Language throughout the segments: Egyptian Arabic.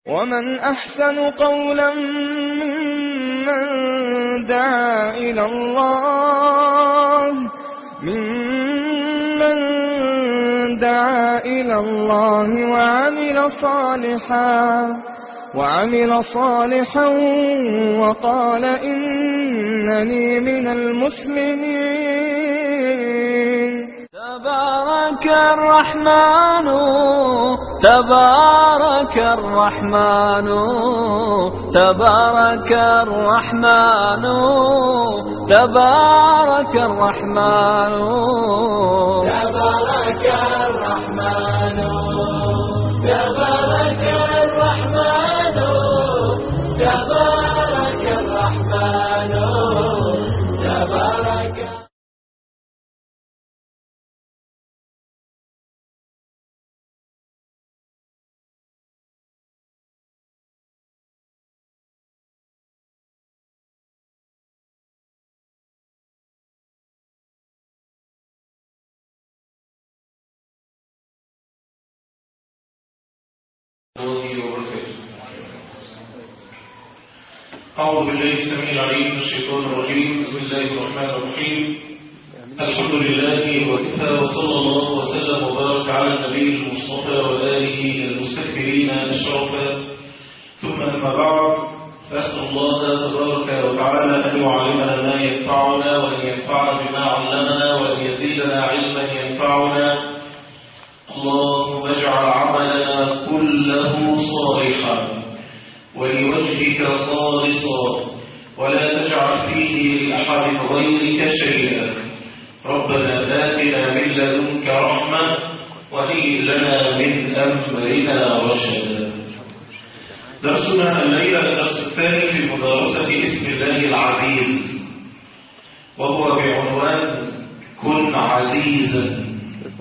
ومن أحسن قولا ممن دعا إلى الله ممن دعا إلى الله وعمل صالحا وعمل صالحا وقال إنني من المسلمين تبارك الرحمن تبارك الرحمن تبارك الرحمن تبارك الرحمن تبارك الرحمن تبارك الرحمن تبارك الرحمن تبارك الله وبركاته أعوذ بالله السميع العليم من الشيطان الرجيم بسم الله الرحمن الرحيم الحمد لله وكفى وصلى الله وسلم وبارك على النبي المصطفى وآله المستكبرين الشرفا ثم أما بعد فأسأل الله تبارك وتعالى أن يعلمنا ما ينفعنا وأن ينفعنا بما علمنا وأن يزيدنا علما ينفعنا اللهم اجعل عملنا كله صالحا ولوجهك خالصا ولا تجعل فيه لأحد غيرك شيئا ربنا آتنا من لدنك رحمة وهيئ لنا من أمرنا رشدا درسنا الليلة الدرس الثاني في مدارسة اسم الله العزيز وهو بعنوان كن عزيزا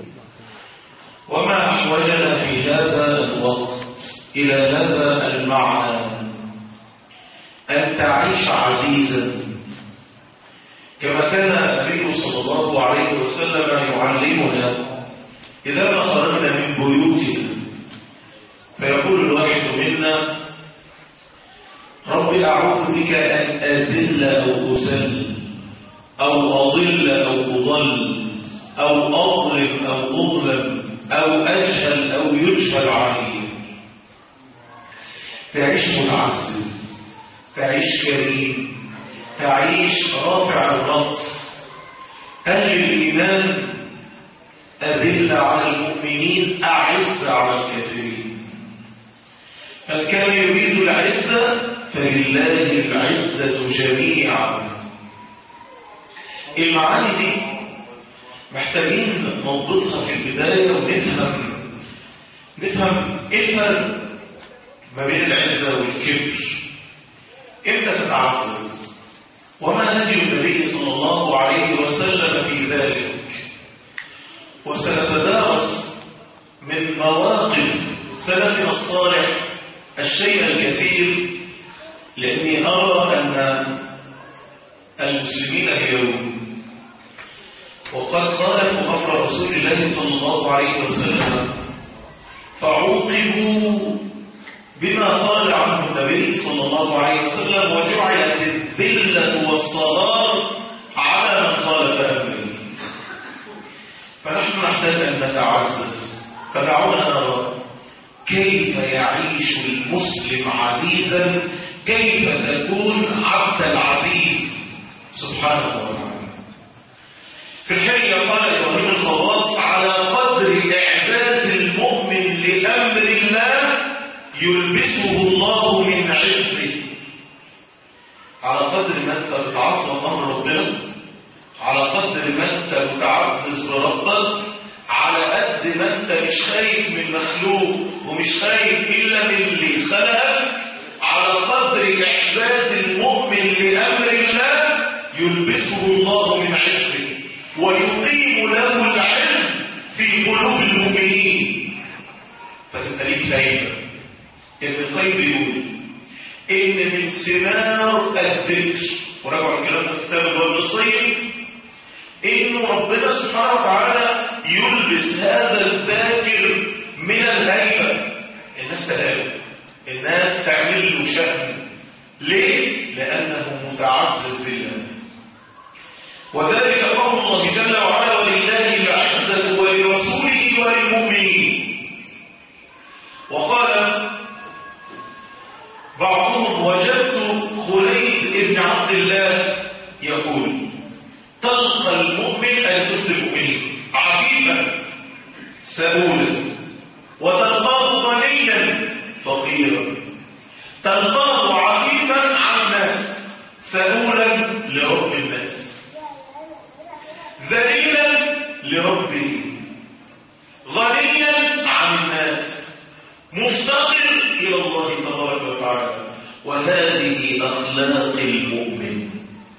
وما أحوجنا في هذا الوقت إلى هذا المعنى أن تعيش عزيزا كما كان النبي صلى الله عليه وسلم يعلمنا إذا ما خرجنا من بيوتنا فيقول الواحد منا رب أعوذ بك أن أزل أو أزل أو أضل أو أضل أو أظلم أو أظلم أو أجهل أو يجهل عليه تعيش متعزز تعيش كريم تعيش رافع الرأس أهل الإيمان أذل على المؤمنين أعز على الكافرين من كان يريد العزة فلله العزة جميعا المعاني دي محتاجين نضبطها في البداية ونفهم نفهم ايه الفرق ما بين العزة والكبر امتى تتعزز وما هدي النبي صلى الله عليه وسلم في ذلك وسنتدارس من مواقف سلفنا الصالح الشيء الكثير لأني أرى أن المسلمين اليوم وقد خالفوا أمر رسول الله صلى الله عليه وسلم فعوقبوا بما قال عنه النبي صلى الله عليه وسلم وجعلت الذلة والصغار على من خالف أمره فنحن نحتاج أن نتعزز فدعونا نرى كيف يعيش المسلم عزيزا كيف تكون عبد العزيز سبحانه وتعالى في الحقيقة قال إبراهيم الخواص على قدر إعداد المؤمن لأمر الله يلبسه الله من عزه على قدر ما أنت بتعظم أمر ربنا على قدر ما أنت متعزز بربك على قد ما أنت مش خايف من مخلوق ومش خايف إلا من اللي خلقك على قدر إعداد المؤمن لأمر الله يلبسه الله من عزه ويقيم له العلم في قلوب المؤمنين فتبقى ليك فايده ابن القيم بيقول ان من ثمار الذكر وراجعوا الكلام ده في كتاب الوالد الصيف ان ربنا سبحانه وتعالى يلبس هذا الذاكر من الهيبه الناس تهاب الناس فضل وشأن ليه؟ لأنه متعزز بالله وذلك قول الله جل وعلا ولله العزة ولرسوله وللمؤمنين وقال بعضهم وجدت خليد بن عبد الله يقول تلقى المؤمن أي صدق المؤمنين عفيفا سؤولا وتلقاه غنيا فقيرا تلقاه عفيفا عن الناس سؤولا لرب الناس ذليلا لربه غنيا عن الناس مفتقر إلى الله تبارك وتعالى وهذه أخلاق المؤمن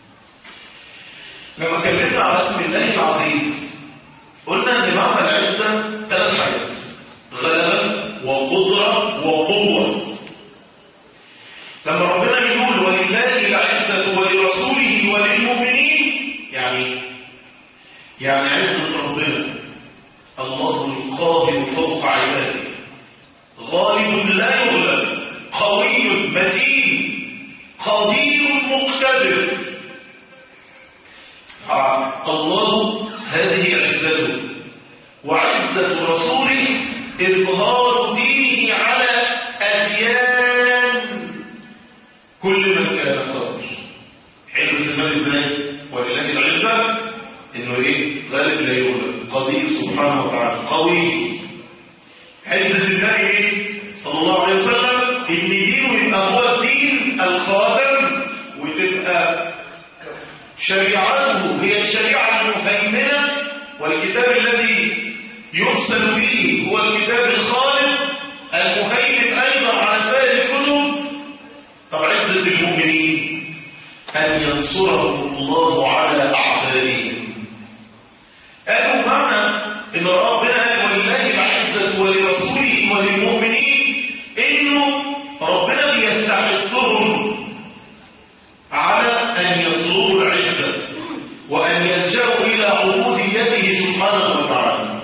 لما اتكلمنا على اسم الله العزيز قلنا ان معنى العزة ثلاث حاجات غلبة وقدرة وقوة لما ربنا يقول ولله العزة ولرسوله وللمؤمنين يعني يعني عزة ربنا الله القاهر فوق عباده غالب لا يغلب قوي متين قدير مقتدر الله هذه عزته وعزة رسوله إظهار دينه على أديان كل من كان قبل عزة المال ازاي ولله العزة انه ايه غالب لا يغلب قدير سبحانه وتعالى قوي عزة النبي ايه صلى الله عليه وسلم ان دينه يبقى هو الدين الخاتم وتبقى شريعته هي الشريعة المهيمنة والكتاب الذي يرسل به هو الكتاب الخالق المهيمن أيضا على سائر الكتب طب عزة المؤمنين أن ينصرهم الله على أعدائهم قالوا معنى إن ربنا قال ولله العزة ولرسوله وللمؤمنين إنه ربنا بيستحثهم على أن يطلبوا العزة وأن يلجأوا إلى عبوديته سبحانه وتعالى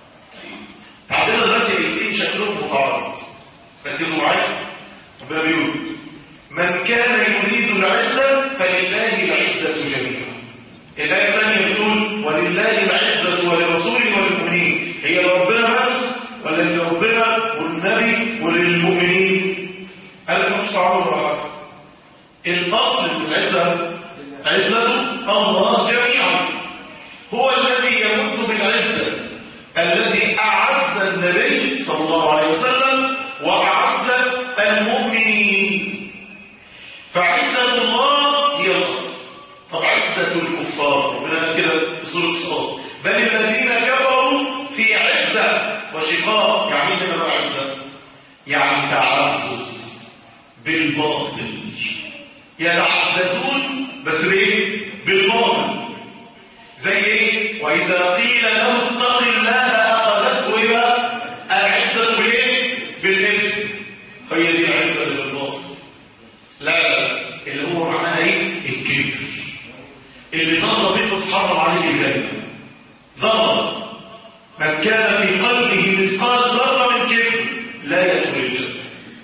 عندنا دلوقتي الاثنين شكلهم متعارض ركزوا معايا ربنا بيقول من كان يريد العزة فلله العزة جميعا الآية الثانية بتقول ولله العزة ولرسوله وللمؤمنين هي لربنا بس ولا لربنا والنبي وللمؤمنين قال مش تعارض ولا حاجة الأصل في العزة عزة الله جميعا هو الذي يمد بالعزة الذي أعز النبي صلى الله عليه وسلم وأعز المؤمنين فعزة الله هي الأصل طب عزة الكفار ربنا قال كده في سورة الصاد بل الذين كفروا في عزة وشقاق يعني ايه كده عزة يعني تعزز بالباطل يتعززون بس بايه بالباطل زي ايه واذا قيل له اتق الله اخذته الى العزه بايه بالاسم هي دي العزه اللي بالباطل لا لا اللي هو معناها ايه الكبر اللي ظن منه تحرم عليه الجنه ظن من كان في قلبه مثقال ذره من كبر لا يدخل الجنه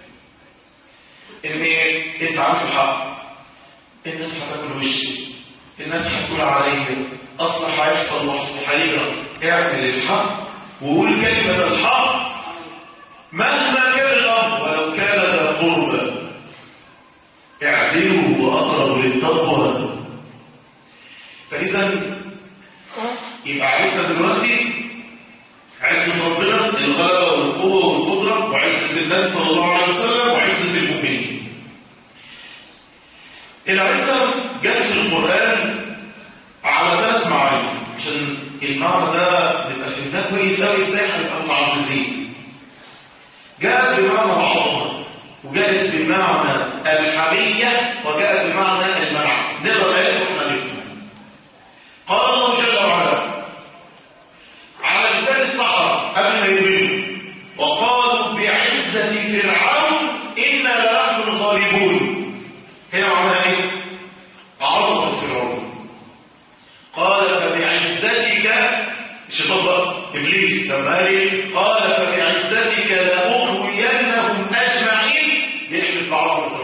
ان انت عارف الحق الناس هتاكل وشي الناس هتقول عليا اصل هيحصل واصل هيجرى اعمل الحق وقول كلمه الحق مهما كان الامر ولو كان ذا قربى اعدلوا واقرب للتقوى فاذا يبقى عرفنا دلوقتي عزة ربنا الغلبة والقوة والقدرة وعزة النبي صلى الله عليه وسلم وعزة المؤمنين العزة جت في القرآن على ثلاث معاني عشان المعنى ده نبقى فهمناه كويس قوي ازاي هنبقى متعززين جاءت بمعنى العظمة وجاءت بمعنى الحمية وجاءت بمعنى المنع نقدر الآيات واحنا نفهم قال الله جل وعلا على لسان الصحراء قبل ما يؤمنوا وقالوا بعزة فرعون إنا لنحن الغالبون هي معناها ايه عظمه فرعون قال فبعزتك الشيطان بقى ابليس لما قال ايه قال فبعزتك لاغوينهم اجمعين يحلف بعظمه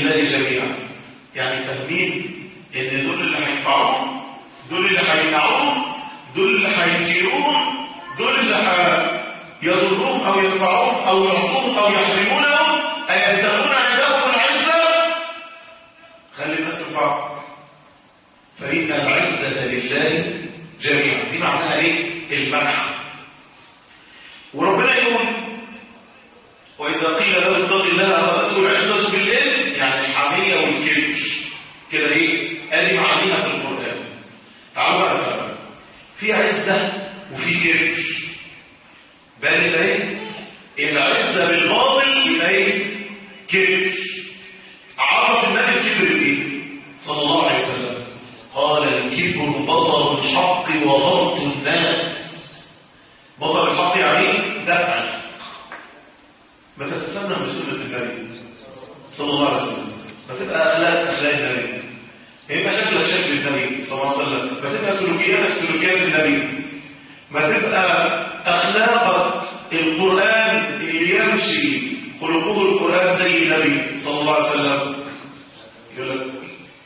لله جميعا يعني فاهمين ان دول اللي هينفعوهم دول اللي هيمنعوهم دول اللي هيثيروهم دول اللي هيضروهم او ينفعوهم او يعطوهم او يحرمونهم ايبتغون عندهم العزه خلي الناس تنفعهم فإن العزة لله جميعا دي معناها ايه المنع وربنا يقول وإذا قيل له اتق الله أخذته العزة بالإثم يعني الحمية والكبر كده ايه ادي معانيها في القرآن تعالوا بقى نفهم في عزة وفي كبر بان ده ايه العزة بالباطل يبقى ايه كبر عرف النبي الكبر بايه صلى الله عليه وسلم قال الكبر بطر الحق وغمط الناس بطر الحق يعني ايه دفع الحق ما تتسنى بسنة النبي صلى الله عليه وسلم ما تبقى أخلاق أخلاق النبي يبقى شكلك شكل النبي صلى الله عليه وسلم ما تبقى سلوكياتك سلوكيات النبي ما تبقى أخلاقك القرآن اللي يمشي خلقه القرآن زي النبي صلى الله عليه وسلم يقول لك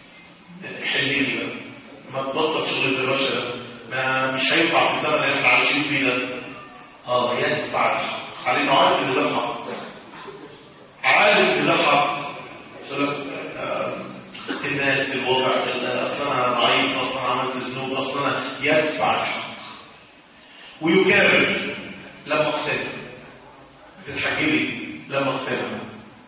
حليني بقى ما تبطل شغل الدراسة ده ما مش هينفع في الزمن اللي احنا عايشين فيه ده اه يدفع الحق علينا عارف ان ده الحق عارف ان ده الحق سلام الناس الوضع اصلا انا ضعيف اصلا عملت ذنوب اصلا يدفع الحق ويكابر لما اقتنع تتحجبي لما اقتنع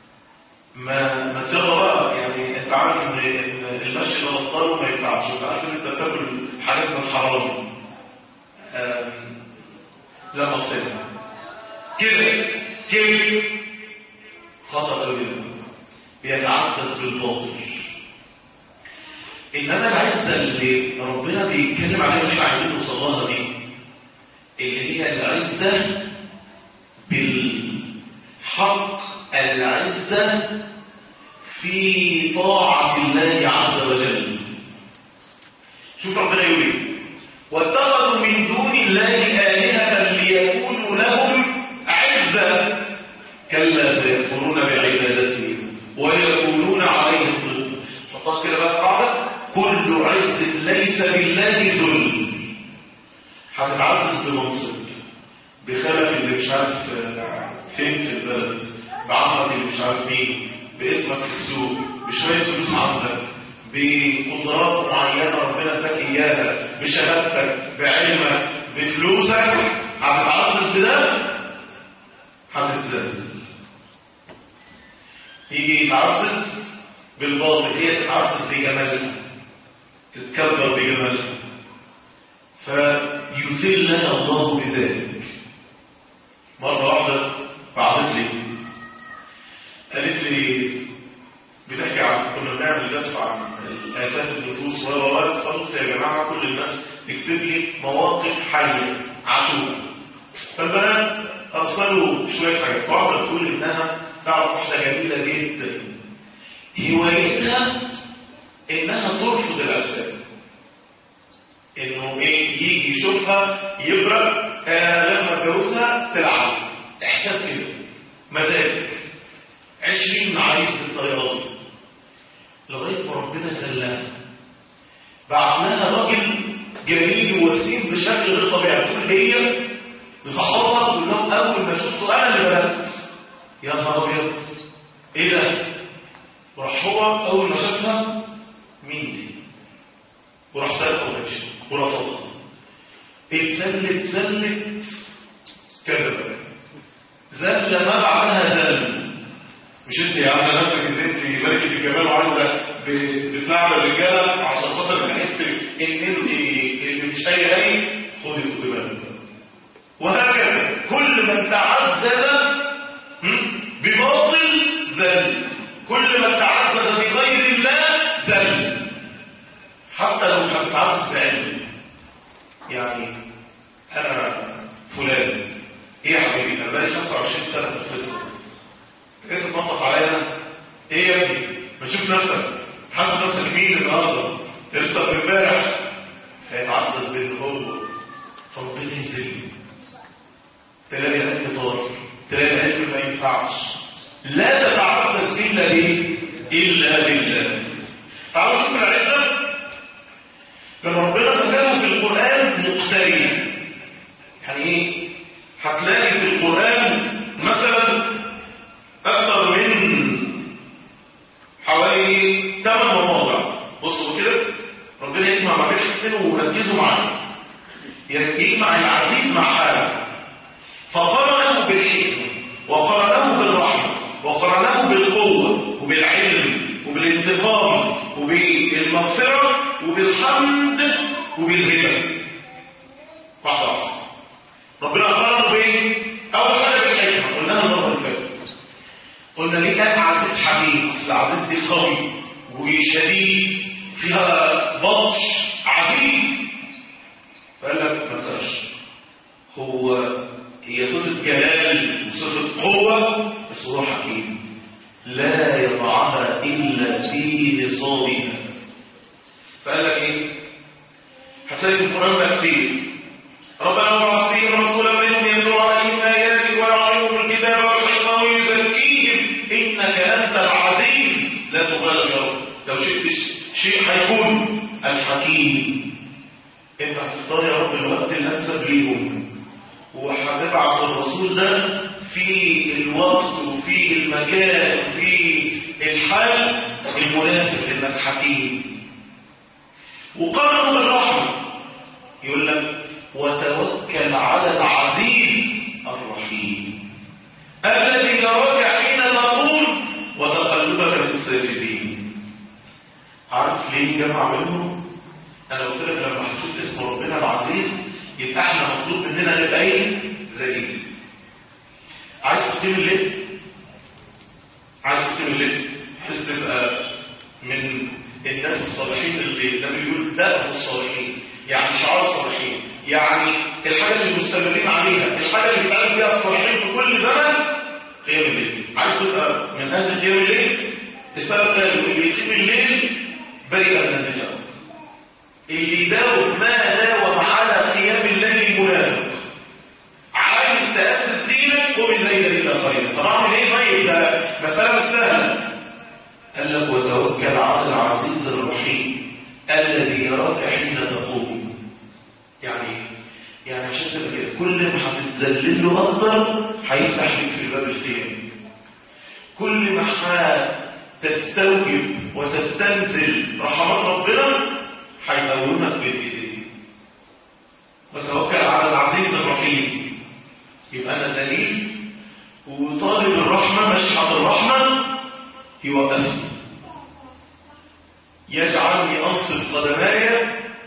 ما ما تشغل بقى يعني انت عارف ان إن المشي ده بطال وما ينفعش انت عارف ان انت بتاكل حاجات من الحرام آم، لما اقتنع كده كده خطأ قوي بيتعزز بالباطل انما العزه اللي ربنا بيتكلم عليها اللي احنا عايزين نوصل لها دي اللي هي العزه بالحق العزه في طاعه الله عز وجل شوف ربنا يقول ايه واتخذوا من دون الله آلهة ليكونوا لهم عزة كلا سيكفرون بعبادتهم ويكونون عليهم ضد فقال كده بقى قاعدة كل عز ليس بالله ذل هتتعزز بمنصب بخلق اللي مش عارف آه، فين في البلد بعمرك اللي مش عارف مين باسمك في السوق بشوية فلوس عندك بقدرات معينة ربنا اداك اياها بشهادتك بعلمك بفلوسك هتتعزز بده هتتزلزل يجي يتعزز بالباطل هي تتعزز بجمالها تتكبر بجمالها فيذلها الله بذلك مرة واحدة بعضت لي قالت لي بتحكي عن كنا بنعمل درس عن آفات النفوس و و و فقلت يا جماعة كل الناس تكتب لي مواقف حية عاشوها فالبنات أرسلوا شوية حاجات واحدة تقول إنها تعرف واحدة جميلة جدا هوايتها إنها ترفض الأجساد إنه إيه يجي يشوفها يبرق آه لازم أتجوزها تلعب إحساس كده مزاج عشرين عريس بالطريقة دي لغاية ما ربنا سلاها بعت لها راجل جميل وسيم بشكل غير طبيعي تقول هي بصحابها تقول لهم أول ما شفته أنا اللي بدأت يا نهار أبيض إيه ده؟ وراح هو أول ما شافها مين دي؟ وراح سألها ومشي ورفضها اتزلت زلت كذبت زل ما بعدها زل مش انت يا عم نفسك ان انت ملكة الجمال وعايزه ب- بتلعب الرجاله عشان خاطر تحس ان انت اللي مش اي اي خدي خدي بالك وهكذا كل من تعزز هم، بباطل ذل كل من تعزز بغير الله ذل حتى لو هتتعزز بعلم يعني انا فلان ايه يا حبيبي انا بقالي 25 سنه في القصه انت تنطط عليا انا ايه يا ابني ما تشوف نفسك حاسس نفسك مين النهارده لسه في امبارح فيتعزز بين هو فربنا ينزل تلاقي علم طار تلاقي علم ما ينفعش لا تتعزز الا ليه إلا بالله تعالوا نشوف العزة لما ربنا ذكره في القرآن مقترنة يعني ايه هتلاقي في القرآن مثلا أكثر من حوالي 8 مواضع بصوا كده ربنا يجمع ما بين حاجتين وركزوا معايا يجمع العزيز مع حاله فقرنه بالحكمة وقرنه بالرحمة وقرنه بالقوة وبالعلم وبالانتقام وبالمغفرة وبالحمد وبالهدى واحدة واحدة ربنا قرر بايه؟ أول حاجة بالحكمة قلناها المرة اللي فاتت قلنا ليه كان عزيز حميد أصل العزيز دي قوي وشديد فيها بطش عزيز فقال لك ما تقدرش هو هي صفة جلال وصفة قوة بس هو حكيم لا يضعها إلا في نصابها فقال لك إيه؟ هتلاقي في القرآن بقى كتير ربنا وبعث فيهم رسولا منهم يتلو عليهم آياتك ويعلمهم الكتاب والحكمة ويزكيهم إنك أنت العزيز لا تغالب يا رب لو شئت شيء هيكون الحكيم انت هتختار يا رب الوقت الانسب ليهم وهتبعث الرسول ده في الوقت وفي المكان وفي الحال المناسب انك حكيم وقرر بالرحمه يقول لك وتوكل على العزيز الرحيم الذي يراك حين تقول وتقلبك في الساجدين عارف ليه جمع بينهم انا قلت لك لما هتشوف اسم ربنا العزيز يبقى احنا مطلوب مننا نبقى ايه زي عايز تختم الليل عايز تختم الليل تحس تبقى من الناس الصالحين اللي النبي يقول ده الصالحين يعني شعار الصالحين يعني الحاجه اللي مستمرين عليها الحاجه اللي بيتعامل بيها الصالحين في كل زمن قيام الليل عايز تبقى من اهل قيام الليل السبب قالوا اللي يقيم الليل بريء من النجاه اللي داوم ما داوم على قيام الليل منافق عايز تأسس دينك قم الليل إلا قليلا طبعا ايه طيب ده مسألة مش سهلة قال لك وتوكل على العزيز الرحيم الذي يراك حين تقوم يعني يعني عشان تبقى كده كل ما هتتذلل له اكتر هيفتح لك في باب القيام كل ما هتستوجب وتستنزل رحمات ربنا هيقومك بالايدين وتوكل على العزيز الرحيم يبقى انا دليل وطالب الرحمه مشحط الرحمه يوقفني يجعلني انصب قدماي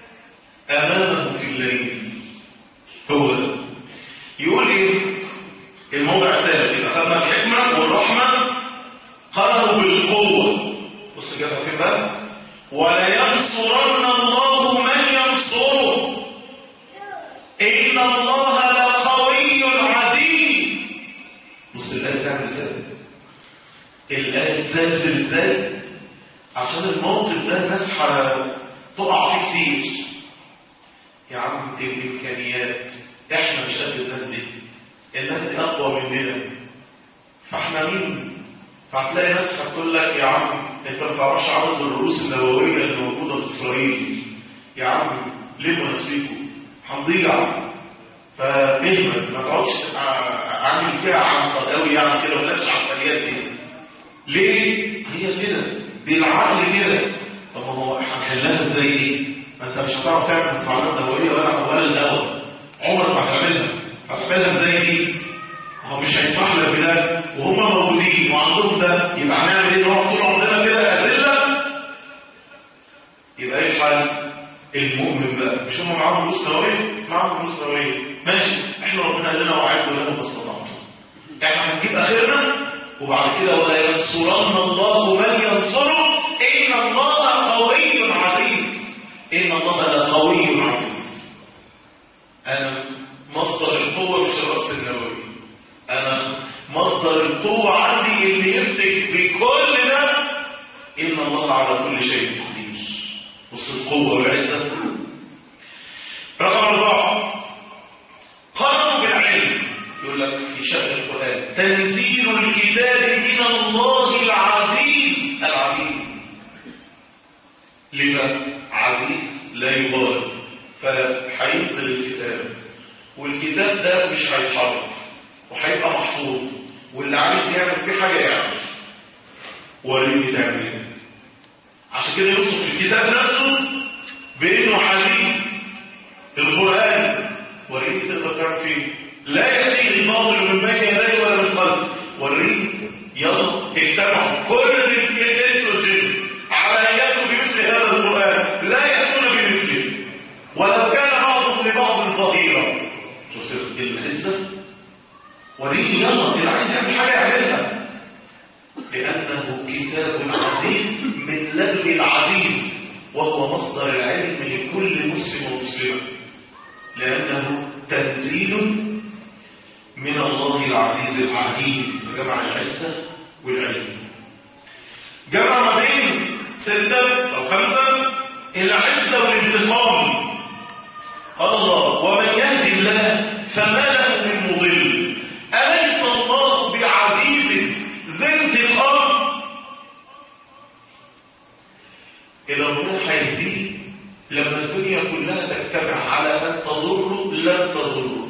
امامه في الليل هو ده يقول ايه الموضع الثالث يبقى خدنا الحكمه والرحمه قرروا بالقوه بص جابها فين بقى ولينصرن الله من ينصره إن الله لقوي عزيز بص الآية تعمل ازاي الآية تزلزل ازاي عشان الموقف ده الناس هتقع فيه كتير يا عم دي الإمكانيات احنا مش قد الناس دي الناس دي أقوى مننا فاحنا مين فهتلاقي ناس هتقول لك يا عم انت ما تعرفش عدد الرؤوس النوويه اللي موجوده في اسرائيل يا عم لموا نفسيكم هنضيع فاهمل ما تقعدش عامل فيها عنطر قوي يعني كده ولاش عمليات دي ليه؟ هي كده دي العقل كده طب ما هو هنحلها ازاي دي؟ ما انت مش هتعرف تعمل مفاعلات نوويه ولا ولا الهواء عمرك ما هتعملها هتعملها ازاي دي؟ هو مش هيسمح لك بده وهم موجودين وعندهم ده يبقى هنعمل ايه نقعد طول عمرنا كده اذله يبقى ايه الحل المؤمن بقى مش هم معاهم فلوس نوويه معاهم فلوس نوويه ماشي احنا ربنا قال لنا وعدوا لنا ما استطعتم احنا هنجيب اخرنا وبعد كده ولا ينصرن الله من ينصره ان الله قوي عزيز ان الله لقوي عزيز انا مصدر القوه مش الراس النووي انا مصدر القوة عندي اللي يفتك بكل ده إن الله على كل شيء قدير بص القوة والعزة رقم أربعة قرروا بالعلم يقول لك في شأن القرآن تنزيل الكتاب من الله العزيز العزيز لما عزيز لا يغالب فهينزل الكتاب والكتاب ده مش هيتحرك وهيبقى محفوظ واللي عايز يعمل فيه حاجه يعمل وريني تعمل ايه عشان كده يوصف في الكتاب نفسه بانه عزيز القران وريني تقدر تعمل فيه لا يأتيه الباطل من بين يديه ولا من خلفه وريني يلا اجتمعوا كل الانس والجن على ان ياتوا بمثل هذا القران لا ياتون بمثله ولو كان بعضهم لبعض ظهيرا شفت العزه وريني يلا اللي عايز يعمل حاجه يعملها لانه كتاب عزيز من لدن العزيز وهو مصدر العلم لكل مسلم ومسلمه لانه تنزيل من الله العزيز العليم جمع العزة والعلم جمع ما بين ستة أو خمسة العزة والانتقام قال الله ومن يهدي الله فما له من مضل أليس الله بعزيز ذي انتقام إلى ربنا هيهديه لما الدنيا كلها تجتمع على أن تضره لن تضره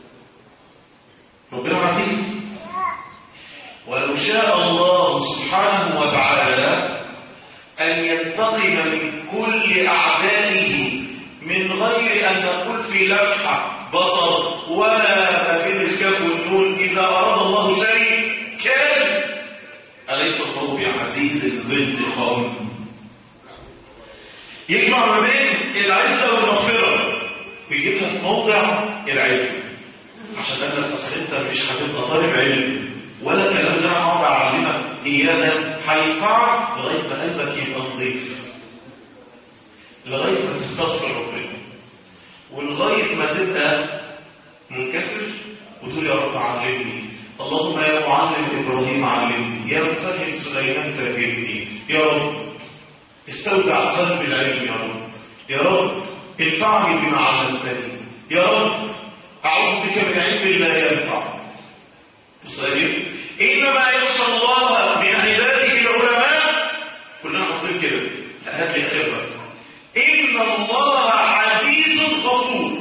ربنا عزيز ولو شاء الله سبحانه وتعالى أن ينتقم من كل أعدائه من غير أن نقول في لمحة بصر ولا بين الكاف والنون إذا أراد الله شيء كان أليس الله بعزيز ذي انتقام يجمع ما بين العزة والمغفرة ويجيبها في موضع العلم عشان انا اصل انت مش هتبقى طالب علم ولا كلام اللي انا هقعد اعلمك اياه ده هينفعك لغايه ما قلبك يبقى نظيف لغايه ما تستغفر ربنا ولغايه ما تبقى منكسر وتقول يا رب علمني اللهم يا معلم ابراهيم علمني يا مفهم سليمان فهمني يا رب استودع قلبي العلم يا رب يا رب انفعني بما علمتني يا رب أعوذ بك من علم لا ينفع صحيح إنما يخشى الله من عباده العلماء كلنا حاطين كده هات لي خبرة إن الله عزيز غفور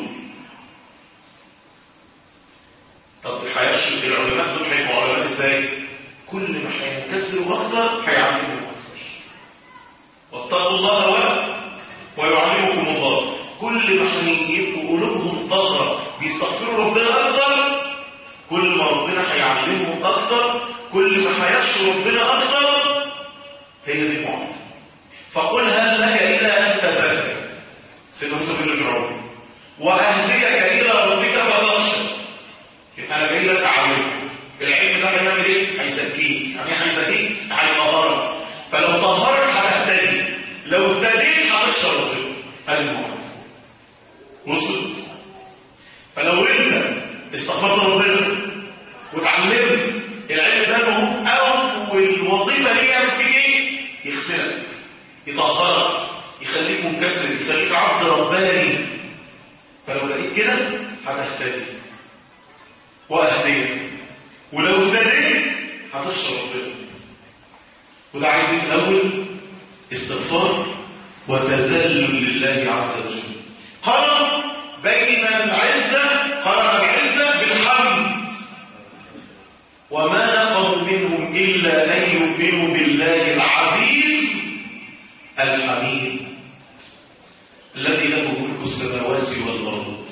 طب هيشرك العلماء دول هيبقوا علماء ازاي؟ كل ما هينكسروا اكتر هيعلموا اكتر واتقوا الله ولا ويعلمكم الله كل ما هيبقوا قلوبهم طاهره بيستغفروا ربنا اكتر كل ما ربنا هيعلمهم اكتر كل ما هيخشوا ربنا اكتر هي دي المعامله فقل هل لك الى ان تزكى سيدنا موسى بن فرعون واهديك الى ربك فتخشى يبقى انا جاي لك اعلمك العلم ده هيعمل ايه؟ هيزكيك يعني ايه هيزكيك؟ هيطهرك فلو طهرك هتهتدي لو اهتديت هتشرب ربنا هذه المعامله وصلت فلو انت استغفرت ربنا وتعلمت العلم ده مهم او الوظيفه دي يعمل فيك ايه؟ يغسلك يطهرك يخليك منكسر يخليك عبد رباني فلو لقيت كده هتهتدي واهديك ولو اهتديت هتشرب ربنا وده عايز ايه في الاول استغفار وتذلل لله عز وجل قرن بين العزة قرن العزة بالحمد وما نقضوا منهم إلا أن يؤمنوا بالله العزيز الحميد الذي له ملك السماوات والأرض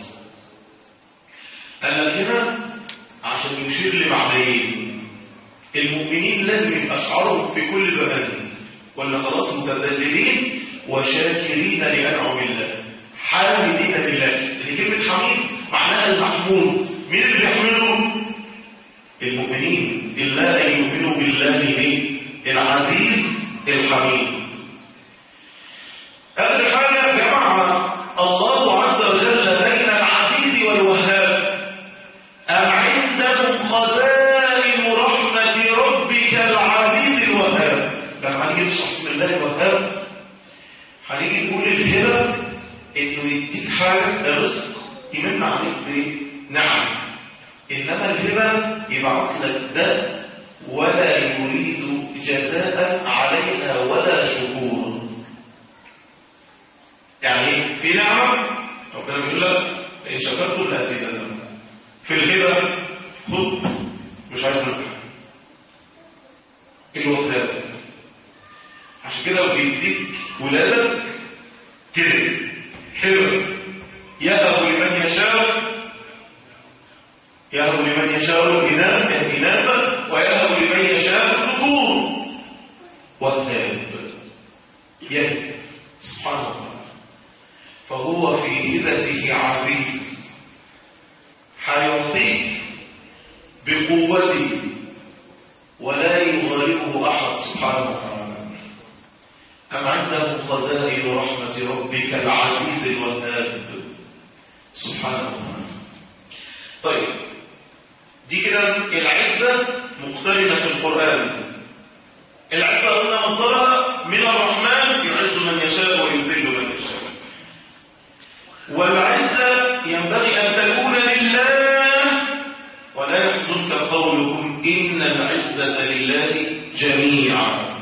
أنا هنا عشان يشير لمعنيين المؤمنين لازم يبقى شعارهم في كل زمان ولا خلاص متذللين وشاكرين لأنعم الله حامدين لله لأن كلمة حميد معناها المحمود مين اللي بيحمده؟ المؤمنين إلا أن يؤمنوا بالله العزيز الحميد آخر حاجة يا جماعة الله عز وجل بين العزيز والوهاب أم عندهم خزائن رحمة ربك العزيز الوهاب لما هنيجي نشرح اسم الله الوهاب هنيجي نقول الهبة إنه يديك حاجة الرزق يمن عليك بنعم إنما الهبة يبعث لك ده ولا يريد جزاء عليها ولا شكور في نعمة ربنا بيقول لك إن شكرتم لأزيدنكم في الهبة خد مش عايز منك الوهاب عشان كده بيديك ولادك كده هبة يهب لمن يشاء يهب لمن يشاء الإناث الإناث ويهب لمن يشاء الذكور والثالث يهب سبحانه وتعالى فهو في هبته عزيز حيعطيك بقوته ولا يغالبه أحد سبحانه وتعالى أم عنده خزائن رحمة ربك العزيز الوهاب سبحانه وتعالى طيب دي كده العزة مقترنة في القرآن العزة قلنا مصدرها من الرحمن يعز من يشاء ويذل من يشاء والعزة ينبغي أن تكون لله ولا يحزنك قولهم إن العزة لله جميعا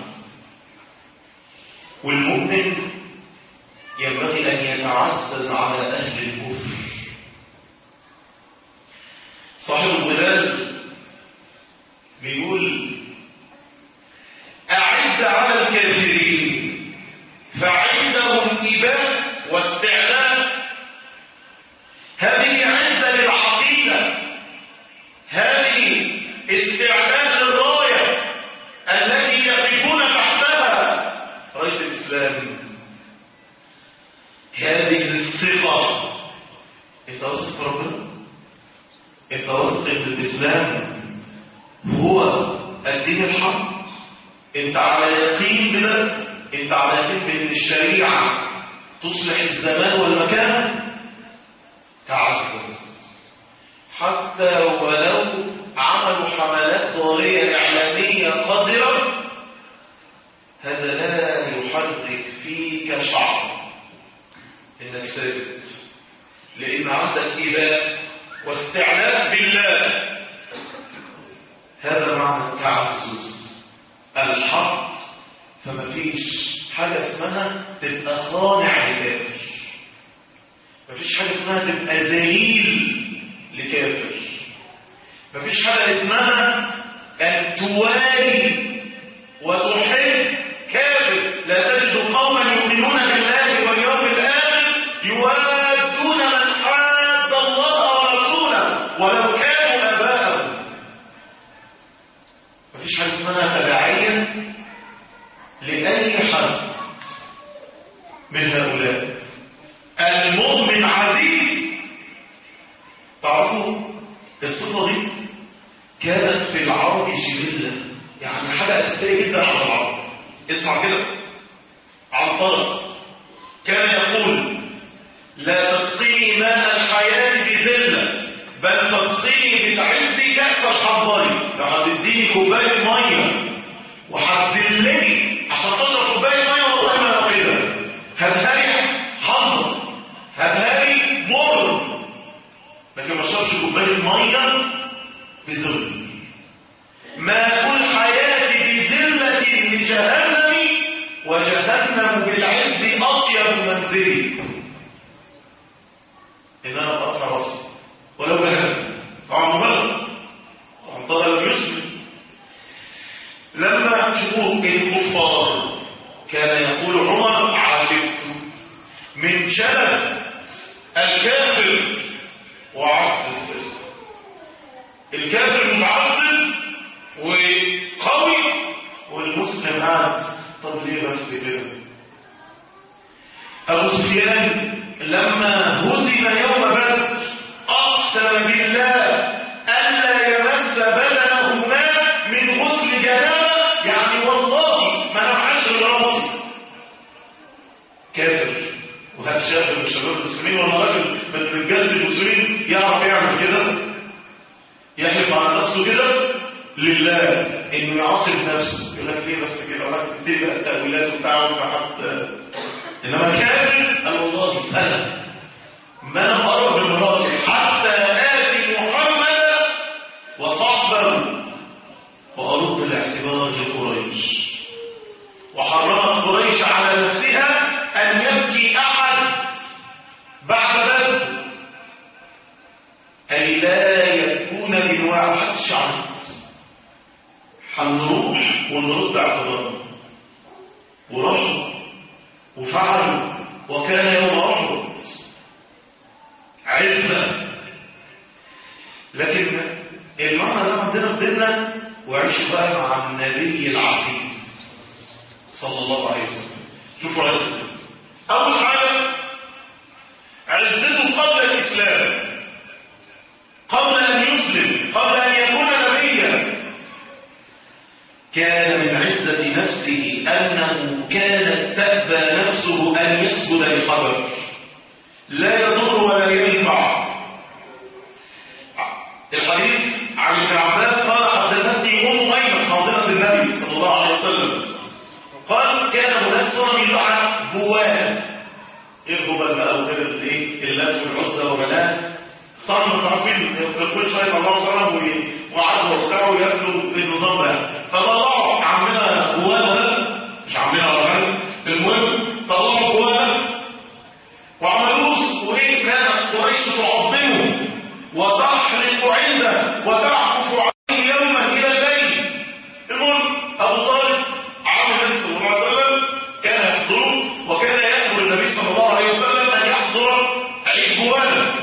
والمؤمن ينبغي أن يتعزز على أهل الكفر صاحب الظلال بيقول أعد على الكافرين فعندهم إباء واستعلاء هذه عزة للعقيدة هذه استعداد للراية التي يقفون تحتها راية الإسلام هذه الثقة انت واثق في ربنا انت واثق ان الإسلام هو الدين الحق انت على يقين بده انت على يقين بان الشريعة تصلح الزمان والمكان تعزز حتى ولو عملوا حملات ضارية إعلامية قذرة هذا لا يحرك فيك شعر إنك ثابت لأن عندك إيمان واستعلاء بالله هذا معنى التعزز الحق فما فيش حاجة اسمها تبقى خانع لكافر مفيش حاجة اسمها تبقى ذليل لكافر مفيش حاجة اسمها أن توالي وتحب كافر لا تجد قوما يؤمنون بالله واليوم الآخر يوادون من حاد الله ورسوله ولو كانوا آباءهم مفيش حاجة اسمها تبعية لأي حد من هؤلاء المؤمن عزيز تعرفوا الصفة دي كانت في العرب جبلة يعني حاجة أساسية جدا على العرب اسمع كده عنطرة كان يقول لا تسقيني ماء الحياة بذلة بل تسقيني بالعز كأس الحنظري لو هتديني كوباية مية وهتذلني عشان تشرب كوباية مية والله ما أخدها هتهري حنظر هتهري مر لكن ما شربش كوبايه ميه بذل ما كل حياتي بذله لجهنم وجهنم بالعز اطيب منزلي ان انا بقطع راسي ولو بهدم طبعا مبالغ طبعا طالب يسلم لما تشوفوا الكفار كان يقول عمر عجبت من شلل الكافر وعجز السجن الكافر متعزز وقوي والمسلم قاعد طب ليه بس كده ابو سفيان لما هزم يوم بدر اقسم بالله الا يمس بدنه ماء من غسل جنابه يعني والله ما نفعش راسي كافر وهل شاب من شباب المسلمين ولا راجل من رجال المسلمين يعرف يعمل كده يحلف على نفسه كده لله انه يعاقب نفسه يقول لك ليه بس كده ولا تبقى التاويلات بتاعه فحتى انما كافر قال والله سنه ما انا اقرب من مراتي حتى اتي محمد وصحبه وارد الاعتبار لقريش وحرمت قريش على نفسها ان يبكي احد محدش عمل هنروح ونرد اعتذارنا ورفضوا وفعلوا وكان يوم احد عزة لكن المعنى ده عندنا في ديننا وعيشوا بقى مع النبي العزيز صلى الله عليه وسلم شوفوا عزة أول حاجة عزته قبل الإسلام قبل أن يسلم قبل أن يكون نبيا كان من عزة نفسه أنه كانت تأبى نفسه أن يسجد لقبر لا يضر ولا ينفع الحديث عن ابن عباس قال حدثتني ام ايمن حاضره النبي صلى الله عليه وسلم قال كان هناك صنم يدعى بوال ايه الهبل بقى وكده الايه اللات والعزى ومناه صنم عارفين كل شويه يطلعوا صنم وقعدوا وسعوا ياكلوا النظام ده فطلعوا عمنا بوال ده مش عمنا ولا حاجه المهم طلعوا بوال وعملوه وايه كانت قريش تعظمه وتحرق عنده وتعكف عليه يوما الى الليل المهم ابو طالب عم النبي صلى الله عليه وسلم كان يحضره وكان يامر النبي صلى الله عليه وسلم ان يحضر عيد جواله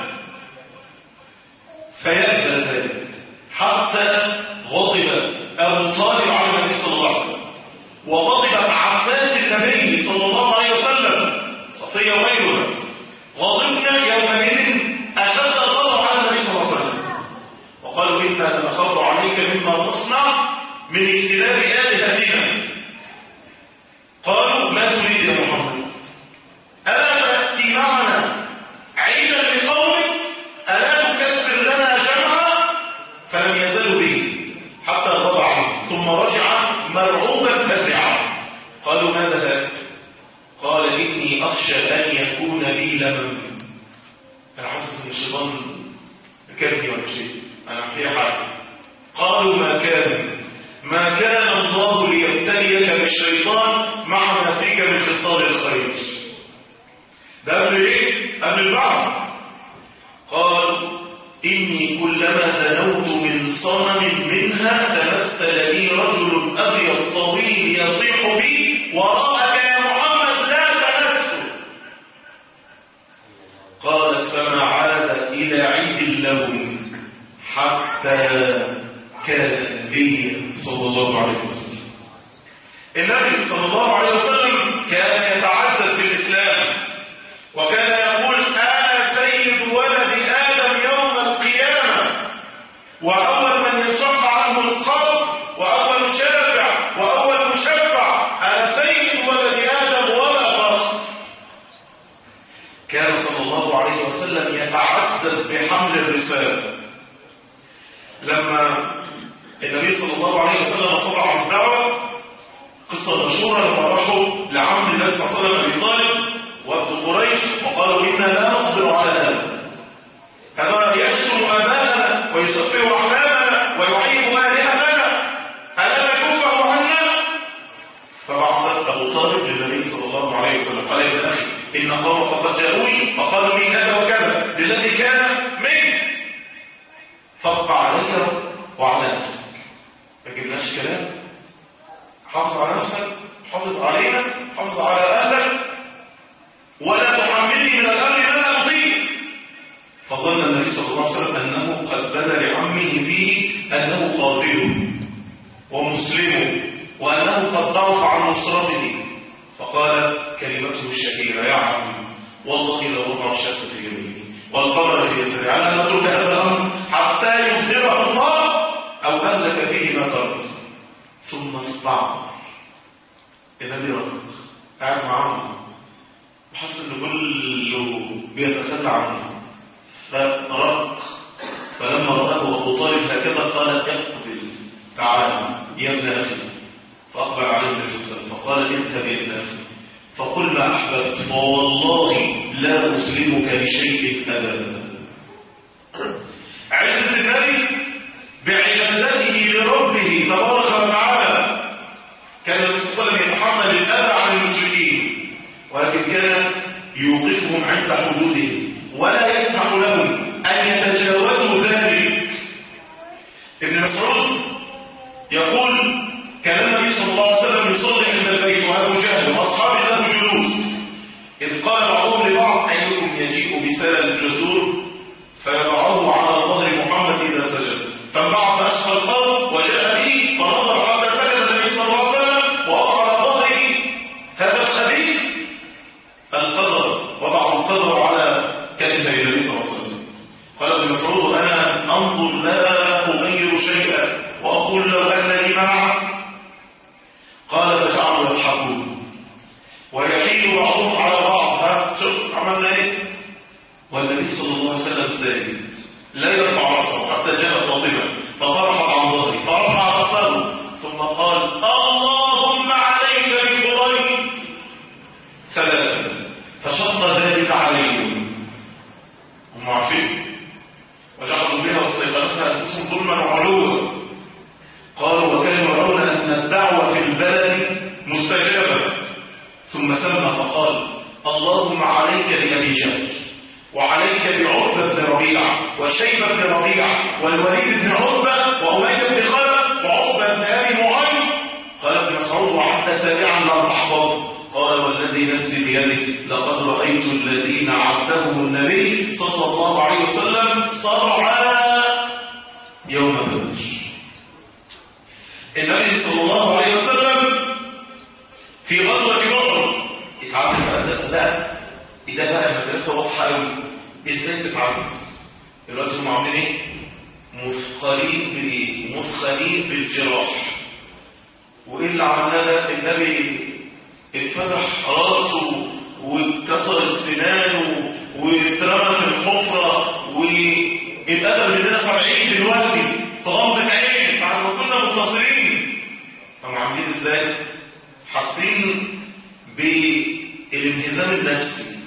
فيأبى ذلك حتى غضب ابو طالب على النبي صلى الله عليه وسلم وغضبت عباس النبي صلى الله عليه وسلم صفيه وغيرها غضبنا يومئذ اشد الغضب على النبي صلى الله عليه وسلم وقالوا انا نخاف عليك مما تصنع من اختلاف الهتنا قالوا ما تريد يا محمد الا تاتي معنا عيدا لقومك الا تكسر لنا جمعا فلم يزلوا به حتى رضع ثم رجع مرعوبا فزعا قالوا ماذا ذاك قال اني اخشى ان يكون لي لمم انا حاسس ان الشيطان كذبي ولا شيء انا في حاجه قالوا ما كان ما كان الله ليبتليك بالشيطان مع ما فيك من خصال الخير ده قبل ايه قبل البعض قال اني كلما دنوت من صنم منها تمثل لي رجل ابيض طويل يصيح بي وراءك يا محمد لا تمسه قالت فما عاد إلى عيد اللون حتى كان النبي صلى الله عليه وسلم النبي صلى الله عليه وسلم كان يتعزز في الإسلام وكان يقول أنا سيد ولد آدم يوم القيامة وأول من ينشق عنه القبر وأول شافع وأول مشفع أنا سيد ولد آدم ولا فرق كان صلى الله عليه وسلم يتعزز بحمل الرسالة لما النبي صلى الله عليه وسلم صدع عن الدعوة قصة مشهورة لما راحوا لعم النبي صلى الله عليه وسلم أبي طالب وفد قريش وقالوا إنا لا نصبر على هذا هذا يشتم آباءنا ويسفه أحلامنا ويعيب آلهتنا ألا نكفه عنا فبعث أبو طالب للنبي صلى الله عليه وسلم قال يا ابن أخي إن قوم فقد جاءوني فقالوا لي كذا وكذا للذي كان منك فابقى عليك وعلى نفسك ما جبناش كلام حافظ على نفسك حافظ علينا حافظ على أهلك ولا تحملني من الأمر ما لا أطيق فظن النبي صلى الله عليه وسلم أنه قد بدا لعمه فيه أنه قابله ومسلمه وأنه قد ضعف عن نصرته فقال كلمته الشهيرة يا عم والله لو رفع الشمس في يميني والقمر في يسري على نترك هذا الأمر حتى يظهره الله أو أهلك فيه ما ترك ثم استعمر النبي رد قاعد معاهم وحس ان كله بيتخلى عنه فرق فلما رآه أبو طالب هكذا قال اقبل تعال يا ابن أخي فأقبل عليه النبي صلى الله عليه وسلم فقال اذهب يا ابن أخي فقل ما أحببت فوالله لا أسلمك لشيء أبدا عزة النبي بعبادته لربه تبارك وتعالى كان النبي صلى الله عليه وسلم يتحمل الأذى عن المشركين ولكن كان يوقفهم عند حدودهم ولا يسمح لهم أن يتجاوزوا ذلك ابن يقول كان النبي صلى الله عليه وسلم يصلي عند البيت وابو جهل واصحابه له جلوس اذ قال بعضهم لبعض ايكم يجيء بسال الجزور فيضعه على ظهر محمد اذا سجد فانبعث اشقى القوم وجاء به فنظر حتى سجد النبي صلى الله عليه وسلم ووضع على ظهره هذا الخبيث القدر وضع القدر على كتف النبي صلى الله عليه وسلم قال ابن مسعود انا انظر لا اغير شيئا واقول لو ان لي معه قال فجعلوا يضحكون ويحيل بعضهم على بعض ها شوف عملنا ايه والنبي صلى الله عليه وسلم ساجد لا يرفع راسه حتى جاء فاطمه فطرحت عن ظهره فرفع راسه ثم قال اللهم عليك بقريش ثلاثا فشق ذلك عليهم هم عارفين وجعلوا بها واستيقنتها انفسهم ظلما وعلوا قالوا وكانوا يرون ان الدعوه في البلد مستجابه ثم سمى فقال اللهم عليك بابي جهل وعليك بعتبه بن ربيعه وشيبه بن ربيعه والوليد بن عتبه واميه بن خلف وعقبه بن ابي معيط قال ابن مسعود وعد سابعا لم احفظه قال والذي نفسي بيده لقد رايت الذين عدهم النبي صلى الله عليه وسلم صرعى يوم بدر النبي صلى الله عليه وسلم في غزوه بدر اتعامل مع الناس بقى إذا بقى المدرسة واضحة قوي إزاي تتعزز دلوقتي هم عاملين إيه؟ مثقلين بإيه؟ مثقلين بالجراح وإيه اللي عملناه ده النبي اتفتح راسه واتكسرت سنانه واترمى في الحفرة واتقتل مننا سبعين دلوقتي في غمضة عين بعد ما كنا منتصرين هم عاملين ازاي؟ حاسين بالانهزام النفسي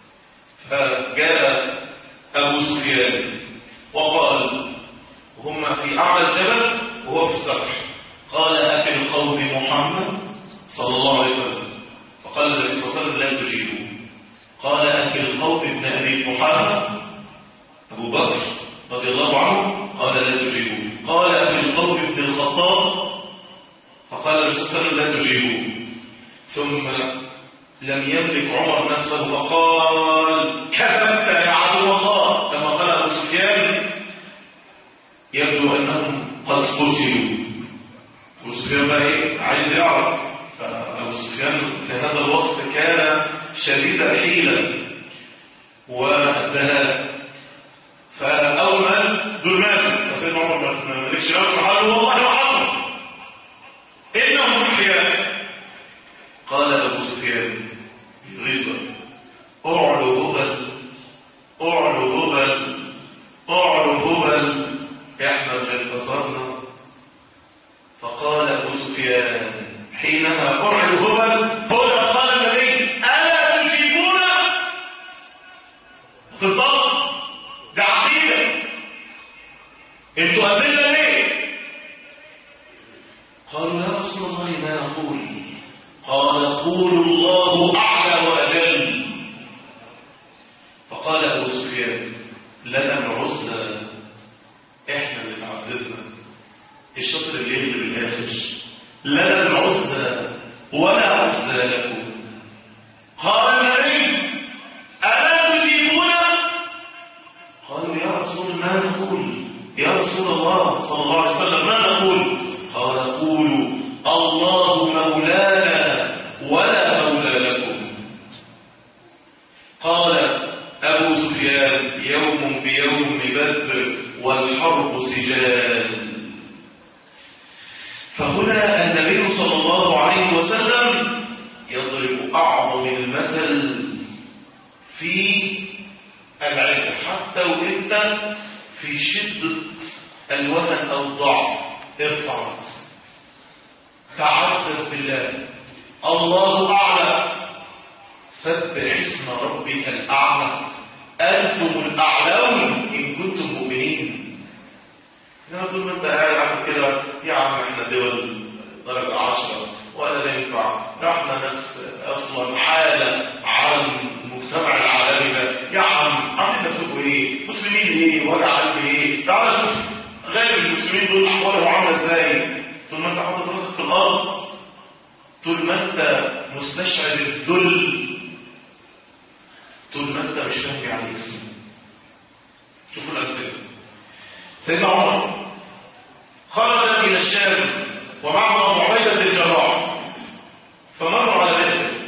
فجاء أبو سفيان وقال هم في أعلى الجبل وهو في السفح قال أفي القوم محمد صلى الله عليه وسلم فقال النبي صلى الله عليه وسلم لا تجيبوا قال أفي القوم ابن أبي محمد أبو بكر رضي الله عنه قال لا تجيبوا قال أفي القوم ابن الخطاب فقال النبي صلى الله عليه وسلم لا تجيبوا ثم لم يملك عمر نفسه فقال كذبت يا عدو الله كما قال ابو سفيان يبدو انهم قد قتلوا ابو سفيان بقى ايه عايز يعرف فابو سفيان في هذا الوقت كان شديد الحيله والدهاء فاول ما قال دول ماتوا فسيدنا عمر ما ملكش نفسه قال والله ما حصل انهم احياء قال ابو سفيان غيظا اعلو هبل اعلو هبل اعلو هبل احنا اللي انتصرنا فقال ابو سفيان حينما اعلو هبل هنا قال النبي الا تجيبون خطاب ده عقيده انتوا اذله ليه قالوا يا رسول الله ما نقول قال قولوا الله أعلى وأجل فقال أبو سفيان لنا العزة إحنا اللي تعززنا الشطر اللي يغلب الآخر لنا العزة ولا عزة لكم قال النبي ألا تجيبون قالوا يا رسول ما نقول يا رسول الله صلى الله عليه وسلم ما نقول قال قولوا الله مولانا ولا مولى لكم قال أبو سفيان يوم بيوم بدر والحرب سجال فهنا النبي صلى الله عليه وسلم يضرب أعظم المثل في العز حتى وإنت في شدة الوهن أو الضعف ارفع رأسك تعزز بالله الله أعلى سبح اسم ربك الأعلى أنتم الأعلون إن كنتم مؤمنين إنما طول ما أنت قاعد عم كده يا عم إحنا دول درجة عشرة ولا ده ينفع احنا ناس أصلا حالة على المجتمع العالمي ده يا عم عاملين نسوق إيه مسلمين إيه وجع قلب إيه تعال شوف غير المسلمين دول أحوالهم عاملة إزاي ثم أنت طول ما انت مستشعر الذل طول ما انت مش فاهم يعني اسمه شوفوا الامثله سيدنا عمر خرج الى الشام ومعه ابو عبيده بن الجراح فمروا على بيته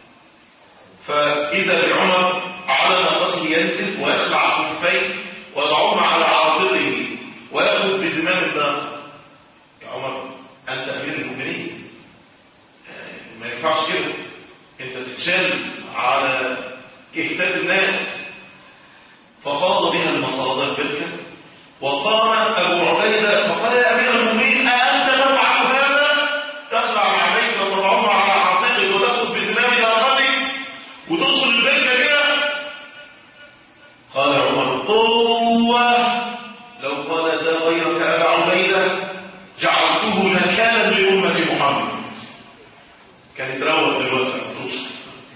فاذا بعمر على ناقته ينزل ويخلع خفيه ويضعهما على عاتقه وياخذ بزمام النار يا عمر انت امير المؤمنين ما ينفعش كده انت تتشال على كهتات الناس فخاض بها المصادر بركة وقام أبو عبيدة فقال يا أمير المؤمنين أأنت تفعل هذا تخلع عليك وتضعها على عاتقك وتأخذ بزمام ناقتك وتدخل البركة كده قال عمر قوة لو قال ذا غيرك أبا عبيدة جعلته نكالا لأمة محمد كانت روت دلوقتي مفتوح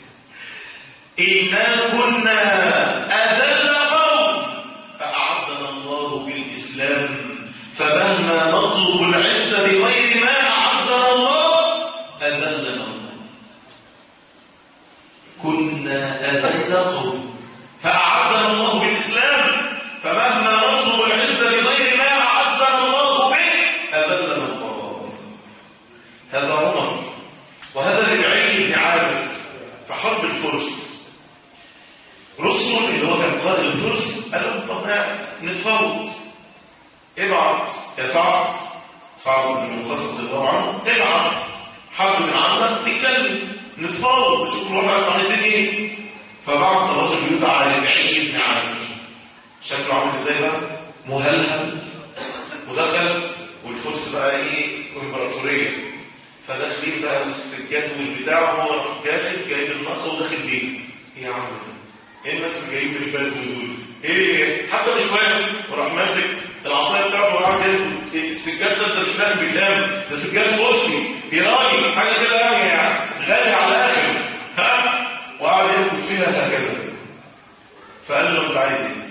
إنا كنا أذل قوم فأعزنا الله بالإسلام فمهما نطلب العزة بغير ما أعزنا الله أذلنا الله كنا أذل قوم فأعزنا الله بالإسلام فمهما نطلب العزة بغير ما أعزنا الله به أذلنا الله هذا عمر وهذا للعلم بن عامر في حرب الفرس رسل اللي هو كان قائد الفرس قال لهم طب نتفاوض ابعت يا سعد سعد بن المقصد الله عنه ابعت حد من عندك نتكلم نتفاوض نشوف الوضع عايزين ايه فبعث الرجل يدعى للعي بن عامر شكله عامل ازاي بقى مهلهل ودخل والفرس بقى ايه امبراطوريه فداخلين بقى السجاد والبتاع وهو راح داخل جايب النصر وداخل بيه ايه يا عم ايه الناس اللي جايين من البلد دول ايه حتى مش فاهم وراح ماسك العصايه بتاعته وقاعد السجاد ده انت مش فاهم بيتام ده سجاد فرسي ايراني حاجه كده يعني غالي على الاخر ها وقعد ياكل فيها هكذا فقال له انت عايز ايه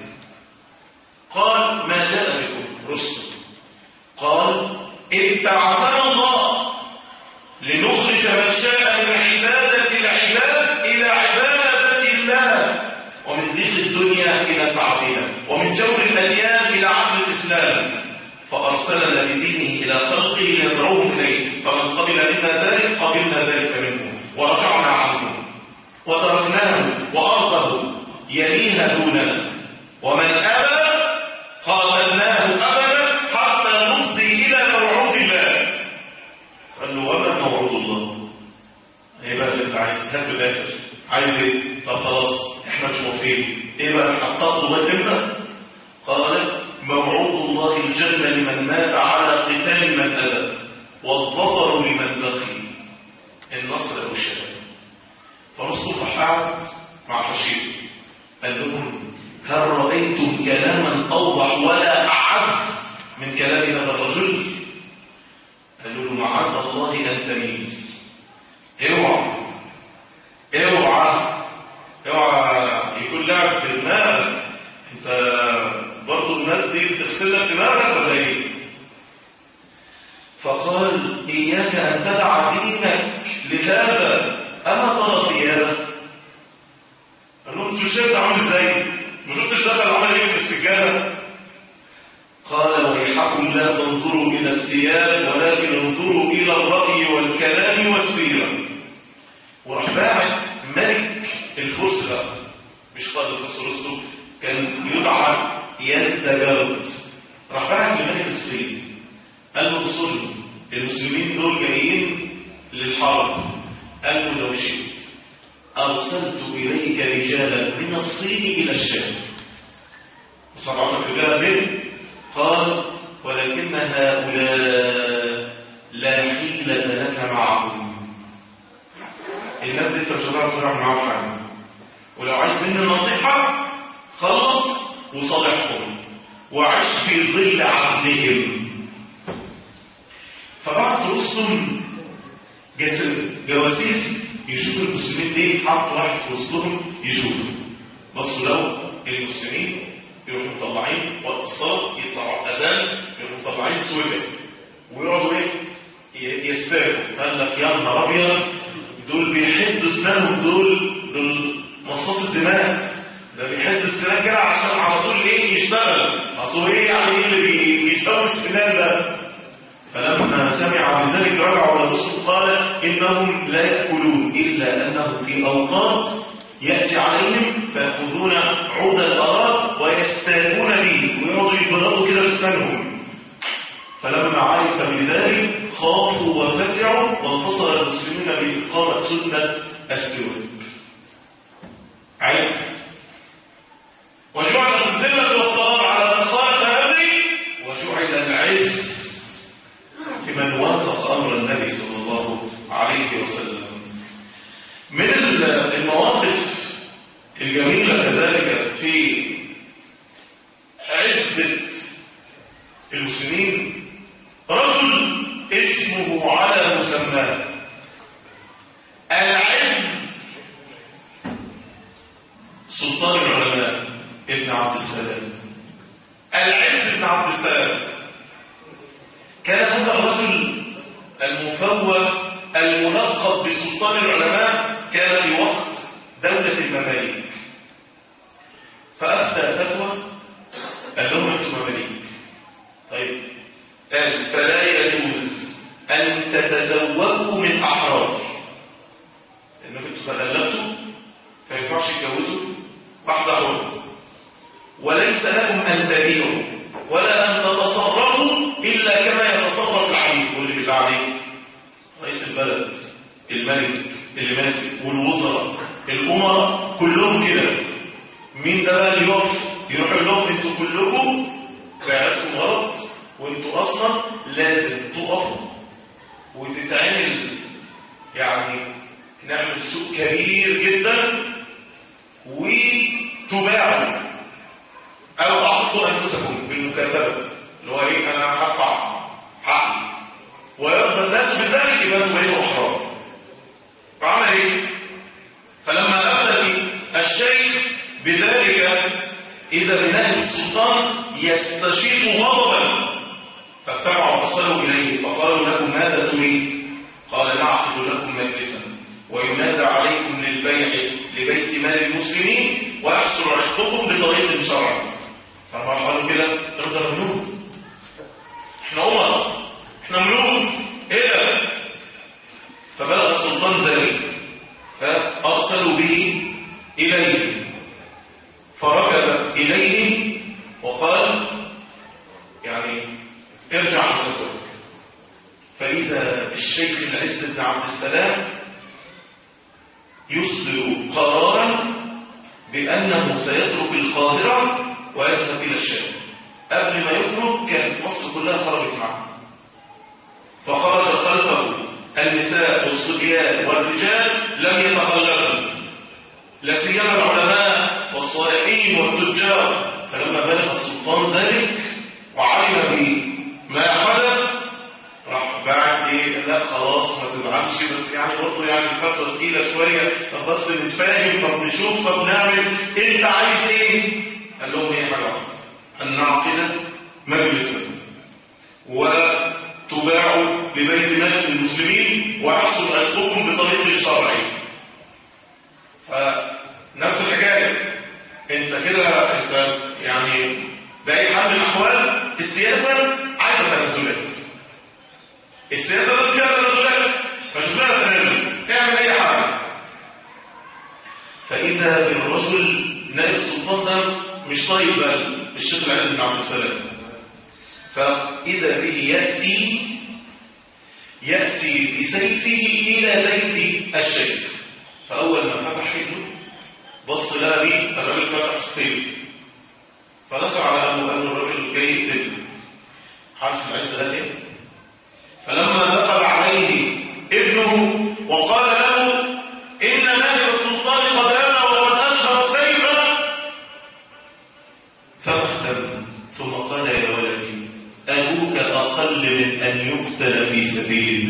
قال ما جاء بكم رسل قال ابتعثنا الله لنخرج من شاء من عبادة العباد إلى عبادة الله ومن ضيق الدنيا إلى سعتها ومن جور الأديان إلى عدل الإسلام فأرسلنا بدينه إلى خلقه ليدعوهم إليه فمن قبل منا ذلك قبلنا ذلك منه ورجعنا عنه وتركناه وأرضه يليها دوننا ومن أبى قاتلناه أبدا حتى نفضي إلى موعود الله قال له وما موعود الله ايه بقى اللي انت عايز هات بالاخر عايز ايه طب خلاص احنا مش موافقين ايه بقى حطط له امتى قال موعود الله الجنه لمن مات على قتال من ابى والظفر لمن بقي النصر او الشهاده فمصطفى قعد مع حشير قال لهم هل رايتم كلاما اوضح ولا اعز من كلام هذا الرجل قالوا له معاذ الله ان تميل اوعى اوعى اوعى يكون لعب في دماغك انت برضه الناس دي بتغسل لك دماغك ولا ايه فقال اياك ان تدع دينك لهذا اما ترى ثيابك قال لهم انتوا شايف عامل ازاي ما شفتش دخل عمل ايه في السجاده قال ويحكم لا تنظروا إلى الثياب ولكن انظروا إلى الرأي والكلام والسيرة وراح باعت ملك الفرس بقى مش قائد الفرس رسله كان يدعى يزدجرد راح باعت لملك الصين قال له بصوا المسلمين دول جايين للحرب قال له لو شئت أرسلت إليك رجالا من الصين إلى الشام وسبعة رجالا منه قال ولكن هؤلاء لا حيلة لك معهم الناس دي انت مش هتعرف تلعب معاهم حاجة ولو عايز مني نصيحة خلص وصالحهم وعيش في ظل عقلهم فبعت رسل جواسيس يشوفوا المسلمين دي حط واحد في وسطهم يشوفوا بصوا لو المسلمين يروحوا مطلعين وقت الصلاة يطلعوا أذان يروحوا مطلعين سويتر ويقعدوا ايه يستاكوا قال لك يا نهار ابيض دول بيحدوا اسنانهم دول دول مصاص الدماء ده بيحد السنان كده عشان على طول ايه يشتغل اصل ايه يعني ايه اللي بي- بيسوي السنان ده فلما سمع بذلك رجعوا الى الرسول قال انهم لا ياكلون الا انه في اوقات ياتي عليهم فياخذون عود الاراد ويستاكون به ويقعدوا يبردوا كده بسنانهم فلما عرف بذلك خافوا وفزعوا وانتصر المسلمون باقامه سنه السواك عايز وجعل الذلة والصلاة على من خالف أمري وجعل العز لمن وافق أمر النبي صلى الله عليه وسلم من المواقف الجميلة كذلك في عزة المسلمين رجل اسمه على مسماه العز سلطان العلماء ابن عبد السلام العز بن عبد السلام كان هذا الرجل المفوه الملقب بسلطان العلماء كان في وقت دولة المماليك فأفتى فتوى قال لهم أنتم مماليك طيب قال فلا يجوز أن تتزوجوا من أحرار لأنكم انتم تغلبتوا فما ينفعش تتجوزوا واحدة حرة وليس لكم أن تبيعوا ولا أن تتصرفوا إلا كما يتصرف العبيد واللي بالله عليك رئيس البلد الملك اللي ماسك والوزراء الأمراء كلهم كده مين ده بقى اللي يقف يروح يقول لهم انتوا كلكم فعلتكم غلط وانتوا اصلا لازم تقفوا وتتعمل يعني نعمل سوق كبير جدا وتباعوا او تعطوا انفسكم بالمكاتبه اللي هو ايه انا هدفع حقي ويرضى الناس بذلك يبقى انتوا بقيتوا احرار فعمل ايه فلما افتى الشيخ بذلك اذا بنائب السلطان يستشيط غضبا فاتبعوا فصلوا اليه فقالوا له ماذا تريد قال نعقد لكم مجلسا وينادى عليكم للبيع لبيت مال المسلمين ويحصل عتقكم بطريق شرعي فما قالوا كده ارضى ملوك احنا امراء احنا ملوك ايه ده فبلغ السلطان ذلك فارسلوا به اليه فركب اليه وقال يعني ارجع عن فتوك فإذا الشيخ العز بن عبد السلام يصدر قرارا بأنه سيترك القاهرة ويذهب إلى الشام قبل ما يخرج كانت مصر كلها خرجت معه فخرج خلفه النساء والصبيان والرجال لم يتخلفوا لا سيما العلماء والصالحين والتجار فلما بلغ السلطان ذلك وعلم بما حدث راح بعد ايه لا خلاص ما تزعلش بس يعني برضه يعني الفتوى تقيله شويه طب بس نتفاهم طب نشوف طب نعمل انت عايز ايه؟ قال لهم ايه حاجه واحده ان نعقد مجلسا وتباع لبيت مال المسلمين ويحصل عتقكم بطريق شرعي فنفس الحكايه انت كده انت يعني باي حال من الاحوال السياسه عايزه تنازلات السياسه ده فيها تنازلات فشوف لها تنازل اعمل اي حاجه فاذا بالرجل نائب السلطان ده مش طيب بقى الشيخ العز بن عبد السلام فاذا به ياتي ياتي بسيفه الى بيت الشيخ فاول ما فتح ايده بص لها بيه الراجل فتح السيف فدخل على ابو ان الراجل جاي يقتل عارف العز ده ايه فلما دخل عليه ابنه وقال له ان نائب السلطان قد اتى وقد اشهر سيفا فاختم ثم قال يا ولدي ابوك اقل من ان يقتل في سبيل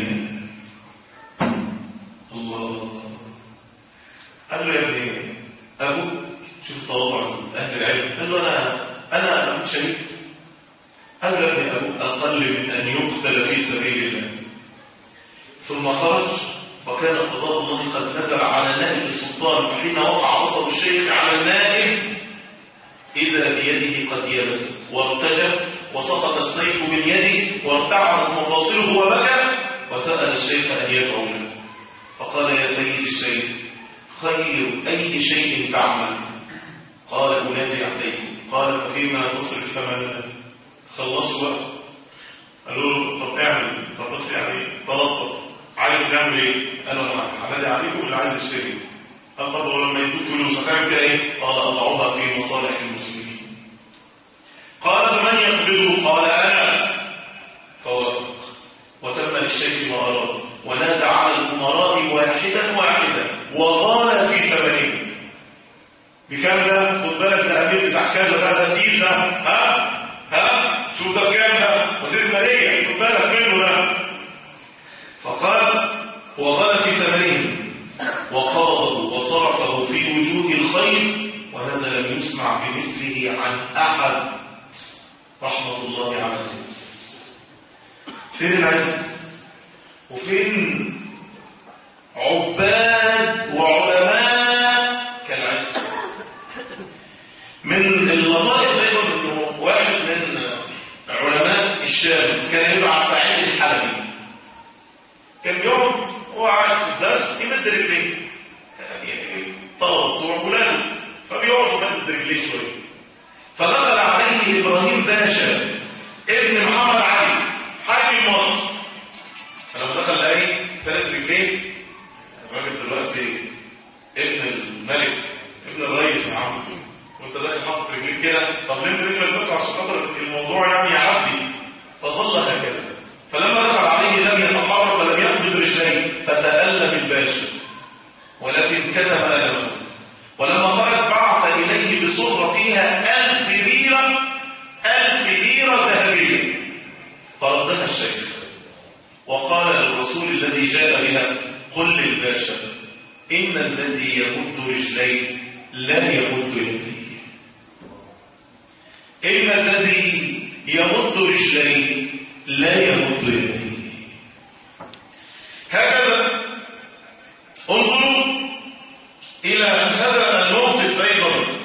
الله الله قال له يا ابني ابوك شوف تواضع اهل العلم قال له انا انا كنت شهيد قال له يا ابني ابوك اقل من ان يقتل في سبيل الله ثم خرج وكان قضاء الله قد نزل على نائب السلطان وحين وقع بصر الشيخ على النائب إذا بيده قد يبس وارتجف وسقط السيف من يده وارتعرت مفاصله وبكى وسأل الشيخ أن يدعو له فقال يا سيد الشيخ خير أي شيء تعمل قال أناجي عليكم قال ففيما تصرف ثمننا خلصوا بقى قالوا له طب اعمل طب بس يعني تلطف عايز تعمل ايه؟ قال له انا هنادي عليكم اللي عايز يشتري قال طب ولما يدوك فلوس هتعمل كده ايه؟ قال اضعها في مصالح المسلمين قال فمن يقبضه؟ قال انا فوافق وتم للشيخ ما اراد ونادى على الامراء واحدا واحدا وقال في ثمنه بكام ده؟ خد بالك ده امير بتاع كذا ده ده تقيل ده ها؟ ها؟ شوف ده بكام ده؟ وزير ماليه خد بالك منه ده فقال وقال في ثمنه وقبضه وصرفه في وجوه الخير وهذا لم يسمع بمثله عن احد رحمه الله على الناس فين العز وفين عباد وعلماء كالعز من اللطائف ايضا انه واحد من علماء الشام كان يدعى سعيد الحلبي كان يقعد هو قاعد في الدرس يمد رجليه يعني طلبه بتوع ولاده فبيقعد يمد رجليه شويه فدخل عليه ابراهيم باشا ابن محمد علي حاكم مصر فلما دخل لقى ثلاث رجليه الراجل دلوقتي ابن الملك ابن الرئيس يا عم وانت داخل حاطط رجليك كده طب ليه رجلك بس عشان خاطر الموضوع يعني يعدي فظل هكذا فلما دخل عليه لم يتحرك ولم يقبض رجليه فتألم الباشا ولكن كتب ألمه ولما خرج بعث إليه بصرة فيها ألف ليرة ألف ليرة ذهبية فردها الشيخ وقال للرسول الذي جاء بها قل للباشا إن الذي يمد رجليه لا يمد يديه إن الذي يمد رجليه لا يمد يديه هكذا انظروا إلى هذا الموقف أيضا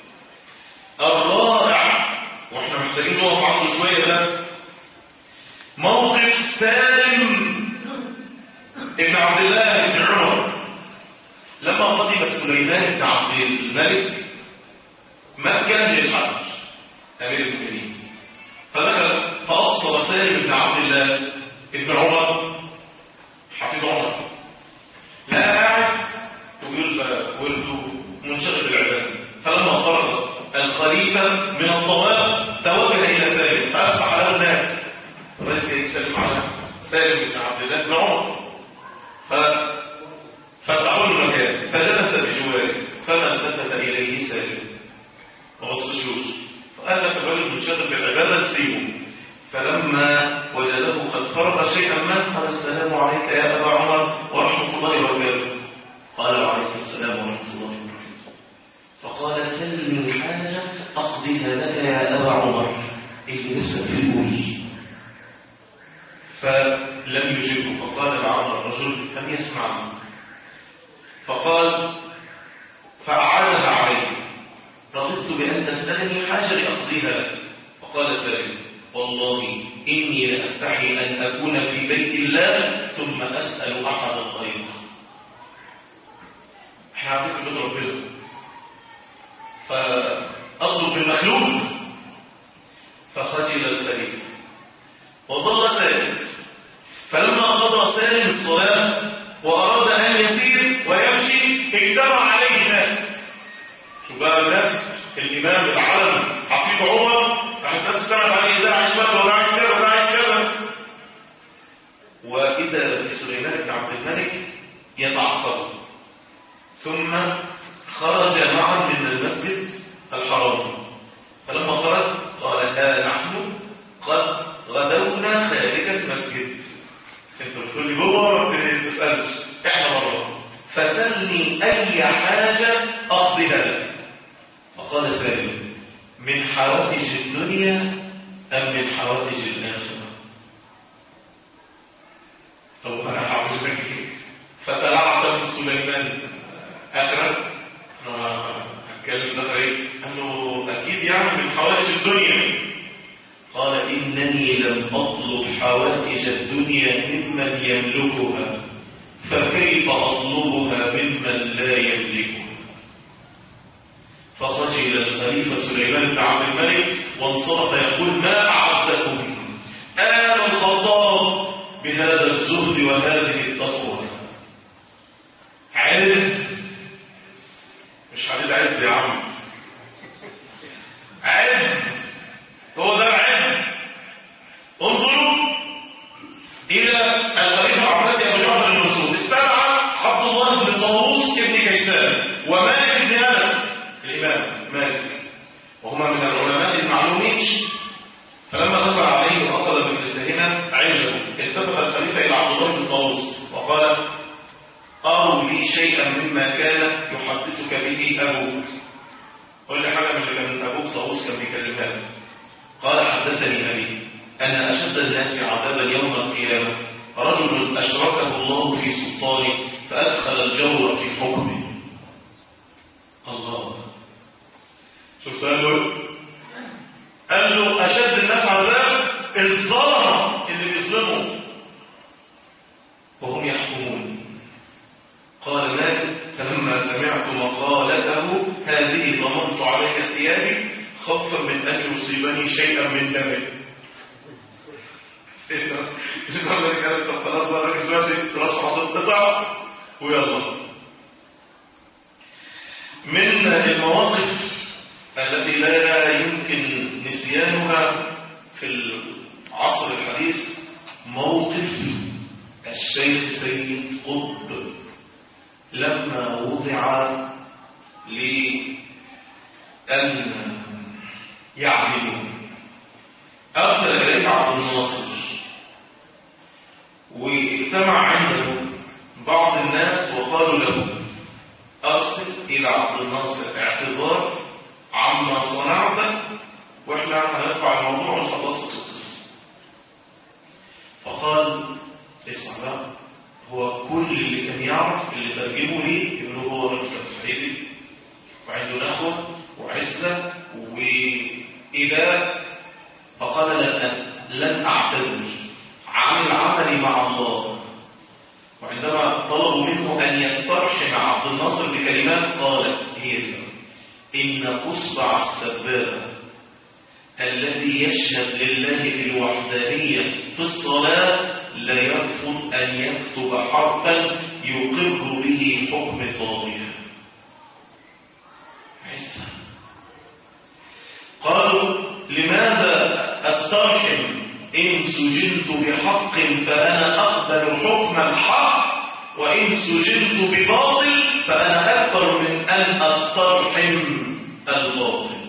الرائع واحنا محتاجين نقف عنه شوية ده موقف سالم ابن عبد الله بن عمر لما قدم سليمان بن عبد الملك مكة للحج أمير المؤمنين فدخل فأبصر سالم بن عبد الله بن عمر حفيد عمر لا قاعد تقول ولده منشغل بالعبادة فلما خرج الخليفة من الطواف توجه إلى سالم فأفصح له الناس الناس يسلم على سالم بن عبد الله بن عمر ف فتحوا له المكان فجلس بجواره فما التفت إليه سالم ما بصش فقال لك الرجل منشغل بالعبادة تسيبه فلما وجده قد فرغ شيئا ما قال السلام عليك يا أبا عمر ورحمة الله وبركاته قال وعليكم السلام ورحمة الله وبركاته فقال سلني حاجة أقضيها لك يا أبا عمر اللي نفسك في الأولي فلم يجبه فقال لعمر الرجل لم يسمع فقال فأعادها عليه رغبت بأن تسألني حاجة لأقضيها لك فقال سالم والله إني لأستحي أن أكون في بيت الله ثم أسأل أحدا غيره احنا عارفين في بيت ربنا فأطلب بالمخلوق فخجل الخليفة وظل سالم فلما قضى سالم الصلاة وأراد أن يسير ويمشي اجتمع عليه ناس شو بقى الناس الإمام العالم حفيظ عمر يعني الناس اجتمعت عليه ده عايز شمال وده عايز كذا وده عايز كذا وإذا بسليمان بن عبد الملك يتعقب ثم خرج معا من المسجد الحرام فلما خرج قال ها نحن قد غدونا خارج المسجد انت بتقول لي جوه ما تسالش احنا بره فسلني اي حاجه اقضيها لك فقال سالم من حوائج الدنيا ام من حوائج الاخره طب انا هعمل لك ايه فتلعثم سليمان اخرا انا هتكلم في الاخر ايه قال له اكيد يعني من حوائج الدنيا قال انني لم اطلب حوائج الدنيا ممن يملكها فكيف اطلبها ممن لا يملكها فخجل الخليفة سليمان بن عبد الملك وانصرف يقول ما أعزكم آل الخطاب بهذا الزهد وهذه التقوى عز مش حديد عز يا عم عز هو ده العز انظروا إلى الخليفة العباسي أبو جعفر المنصور استدعى عبد الله بن طاووس ابن كيسان ومالك بن أنس الإمام مالك وهما من العلماء المعلومين فلما نظر عليه وأخذ من لسانهما عجبه التفت الخليفة إلى عبد الله بن طاووس وقال أروا لي شيئا مما كان يحدثك به أبوك قل لي حاجة من اللي كان أبوك طاووس كان بيكلمها لي. قال حدثني أبي أن أشد الناس عذابا يوم القيامة رجل أشركه الله في سلطانه فأدخل الجور في حكمه الله شوف قال له قال له أشد الناس عذاب الظلمة اللي بيظلموا وهم يحكمون قال مالك فلما سمعت مقالته هذه ضمنت عليك ثيابي خوفا من أن يصيبني شيئا من دمه الإمام كانت طب خلاص بقى الراجل ماسك راسه حاطط قطع ويلا من المواقف التي لا يمكن نسيانها في العصر الحديث موقف الشيخ سيد قطب لما وضع لأن يعملوا أرسل إليه عبد الناصر واجتمع عنده بعض الناس وقالوا له أرسل إلى عبد الناصر اعتذار عما صنعت وإحنا هنرفع الموضوع ونخلص القصة فقال اسمع بقى هو كل اللي كان يعرف اللي ترجمه ليه انه هو راجل كان صعيدي وعنده نخوة وعزة وإذا فقال لن لن أعتذر عن العمل مع الله وعندما طلبوا منه أن يسترحم عبد الناصر بكلمات قال هي دي. إن أصبع السبابة الذي يشهد لله بالوحدانية في الصلاة لا يرفض أن يكتب حرفا يقر به حكم طاغية عزة قالوا لماذا أسترحم إن سجنت بحق فأنا أقبل حكم الحق وإن سجنت بباطل فأنا أكبر من أن أسترحم الباطل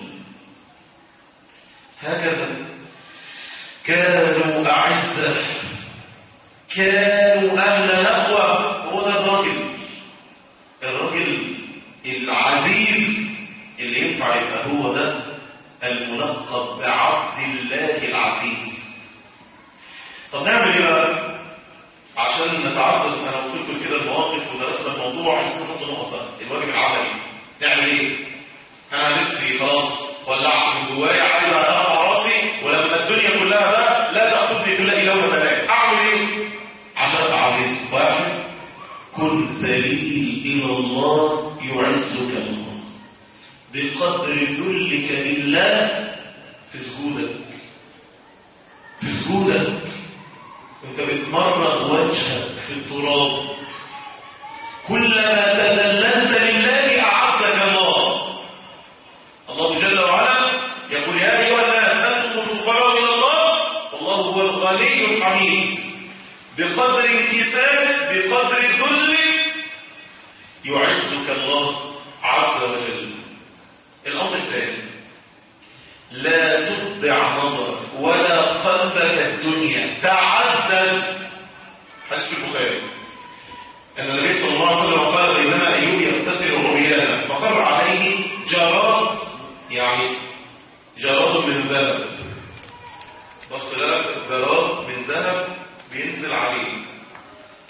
هكذا كانوا أعزة كانوا أهل نخوة هو ده الراجل الراجل العزيز اللي ينفع يبقى هو ده الملقب بعبد الله العزيز طب نعمل ايه بقى عشان نتعزز انا قلت لكم كده المواقف ودرسنا الموضوع عايزين نحط نقط بقى الواجب العملي نعمل ايه انا نفسي خلاص ولعت من جوايا عايز ارفع راسي ولما الدنيا كلها بقى لا تاخذني تلاقي لون ملاك اعمل ايه عشان ابقى عزيز واحد كن ذليل الى الله يعزك الله بقدر ذلك لله في سجودك في سجودك انت بتمرغ وجهك في التراب كلما تذللت لله اعزك الله الله جل وعلا يقول يا ايها الناس انتم الفقراء الى الله والله هو الغني الحميد بقدر انكسارك بقدر ذلك يعزك الله عز وجل الامر الثاني لا تتبع نظرك ولا قلبك الدنيا تعزز حديث في البخاري ان النبي صلى الله عليه وسلم قال بينما ايوب يغتسل رؤيانا فقر عليه جراد يعني جراد من ذهب بص لك جراد من ذهب بينزل عليه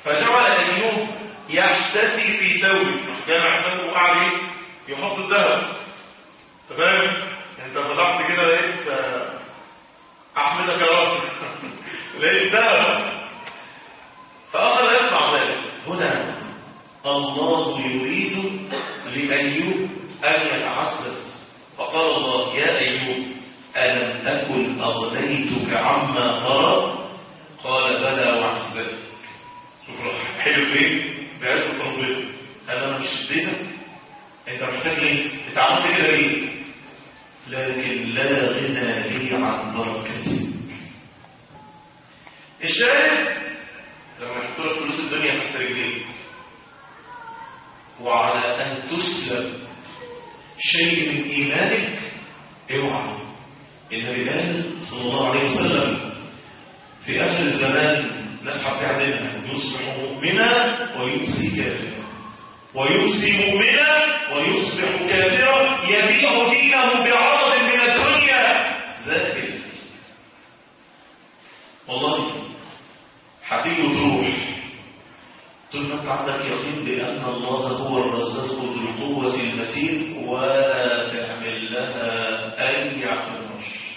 فجعل أيوب يحتسي في ثوبه جمع ثوبه وقعد ايه يحط الذهب تمام انت فتحت كده لقيت آه، احمدك يا رب لقيت ذهب فاخذ يصنع ذلك هنا الله يريد لايوب ان يتعسس فقال الله يا ايوب الم اكن اغنيتك عما ترى قال بلى وعزتك شوف راح حلو ايه بعزة ربنا قال انا مش اديتك انت محتاج ليه انت عملت كده ليه لكن لا غنى لي عن بركتك الشاهد لما يحط لك فلوس الدنيا تحت رجليك وعلى ان تسلب شيء من ايمانك اوعى النبي قال صلى الله عليه وسلم في اخر الزمان نسحب بعدها يصبح مؤمنا ويمسي كافرا ويمسي مؤمنا ويصبح كافرا يبيع دينه بعرض من الدنيا ذاكر والله هتيجي وتروح طول ما انت عندك يقين بان الله هو الرزاق ذو القوه المتين ولا تعمل لها اي اعتبار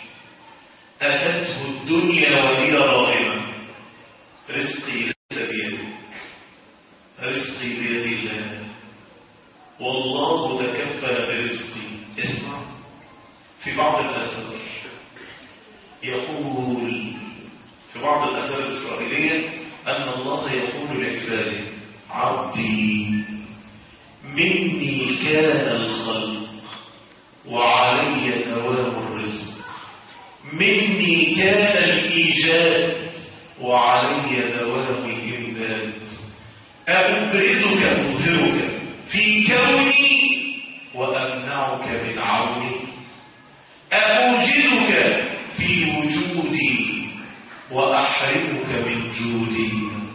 اتته الدنيا وهي راغمه رزقي ليس بيدك رزقي بيد الله والله تكفل برزقي اسمع في بعض الآثار يقول في بعض الآثار الإسرائيلية أن الله يقول لعباده عبدي مني كان الخلق وعلي دوام الرزق مني كان الإيجاد وعلي دوام الإمداد أبرزك أظهرك في كوني وأمنعك من عوني أوجدك في وجودي وأحرمك من جودي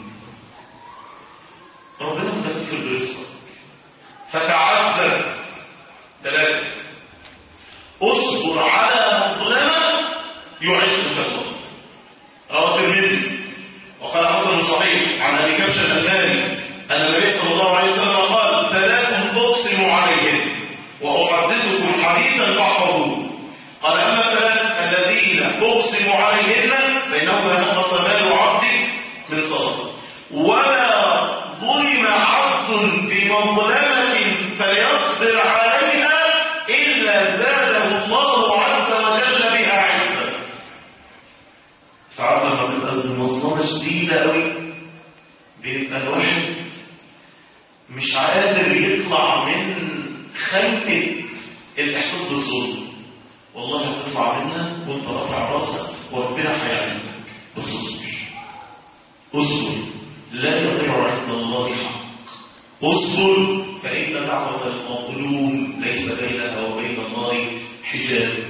ربنا متكفل برزقك فتعذب ثلاثة اصبر على مظلمة يعزك الله رواه الترمذي وقال حسن صحيح عن ابي كبش الالباني ان النبي صلى الله عليه وسلم قال ثلاث اقسم عليهم واحدثكم حديثا فاحفظوه قال اما ثلاث الذين اقسم عليهن بينهما نقص مال عبدي من صدقه ولا ظلم عبد بمظلمه فيصبر عليها الا زاده الله عز وجل بها عزا ساعات لما بتبقى المظلمه شديده قوي بيبقى الواحد مش قادر يطلع من خنقه الاحساس بالظلم والله هتطلع منها وانت رافع راسك وربنا هيعزك بس اصبر اصبر لا يضيع عند الله حق اصبر فان دعوه المظلوم ليس بينها وبين الله حجاب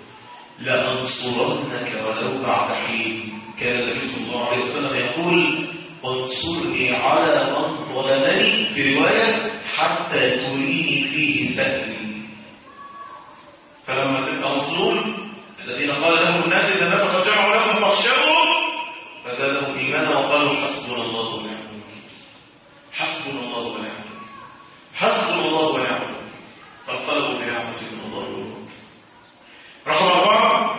لأنصرنك ولو بعد حين كان النبي صلى الله عليه وسلم يقول وانصرني على من ظلمني في رواية حتى تريني فيه سألي فلما تبقى مظلوم الذين قال لهم الناس إذا الناس قد جمعوا لكم فاخشوا فزادهم إيمانا وقالوا حسبنا الله ونعم الوكيل حسبنا الله ونعم الوكيل حسبنا الله ونعم الوكيل فانقلبوا بنعمة من الله والوكيل رقم أربعة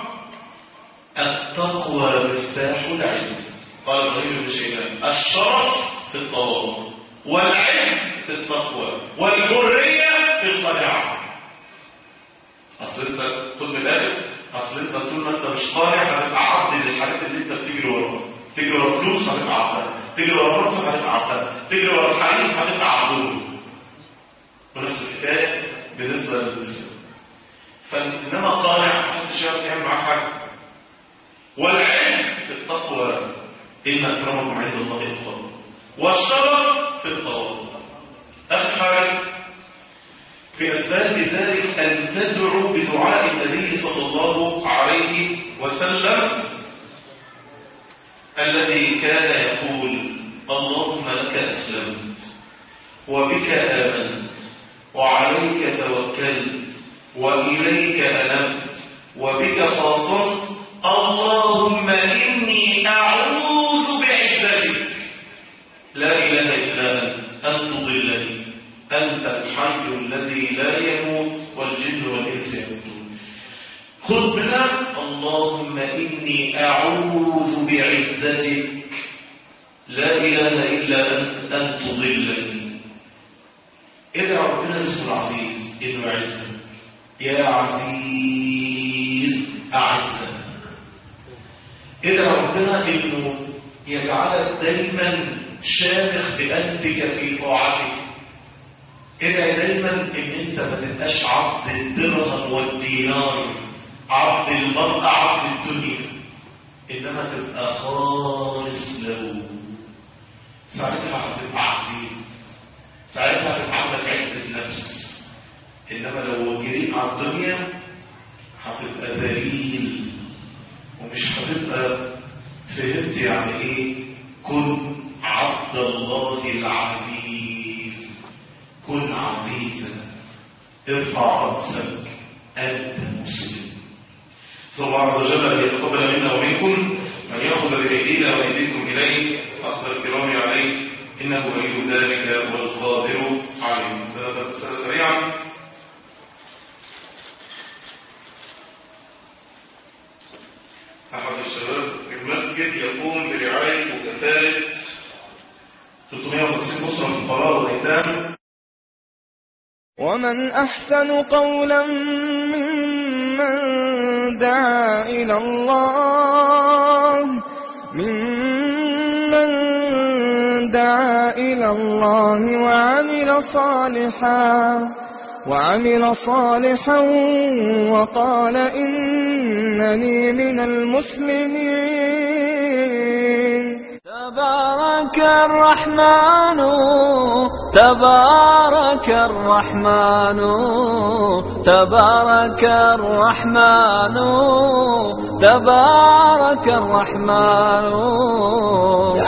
التقوى مفتاح العز قال ابراهيم بن شيبان الشرف في التواضع والعلم في التقوى والحرية في القناعة أصل أنت طول من الآخر أصل أنت طول ما أنت مش قانع هتبقى عبد للحاجات اللي أنت بتجري وراها تجري ورا فلوس هتبقى عبدها تجري ورا مرتب هتبقى عبدها تجري ورا الحريم هتبقى عبدوه ونفس الحكاية بالنسبة للإسلام فإنما طالع محدش يعرف يعمل معاه حاجة والعلم في التقوى إن أكرمكم عند الله أتقاكم والشرف في التواضع آخر حاجة في أسباب ذلك أن تدعو بدعاء النبي صلى الله عليه وسلم الذي كان يقول اللهم لك أسلمت وبك آمنت وعليك توكلت وإليك أنبت وبك خاصمت اللهم إني أعوذ بعزتك لا إله إلا أنت أن تضلني أنت الحي الذي لا يموت والجن والإنس يموتون خذ منها اللهم إني أعوذ بعزتك لا إله إلا أنت أن تضلني ادعى ربنا اسمه العزيز إنه يعزك يا عزيز أعزك ادعى ربنا إنه يجعلك دايما شامخ بقلبك في طاعته ادعي دايما ان انت ما تبقاش عبد الدرهم والدينار عبد المرأة عبد الدنيا انما تبقى خالص له ساعتها هتبقى عزيز ساعتها هتبقى عندك عزة النفس انما لو جريت على الدنيا هتبقى ذليل ومش هتبقى فهمت يعني ايه كن عبد الله العزيز كن عزيزا ارفع رأسك أنت مسلم صلى الله عز وجل أن يتقبل منا ومنكم أن يأخذ بأيدينا وأيديكم إليه أخذ الكرام عليه إنه ولي ذلك والقادر عليه ثلاثة سريعا أحد الشباب في المسجد يقوم برعاية وكفالة 350 أسرة من الفقراء والأيتام ومن أحسن قولا ممن دعا إلى الله ممن دعا إلى الله وعمل صالحا وعمل صالحا وقال إنني من المسلمين تبارك الرحمن تبارك الرحمن تبارك الرحمن تبارك الرحمن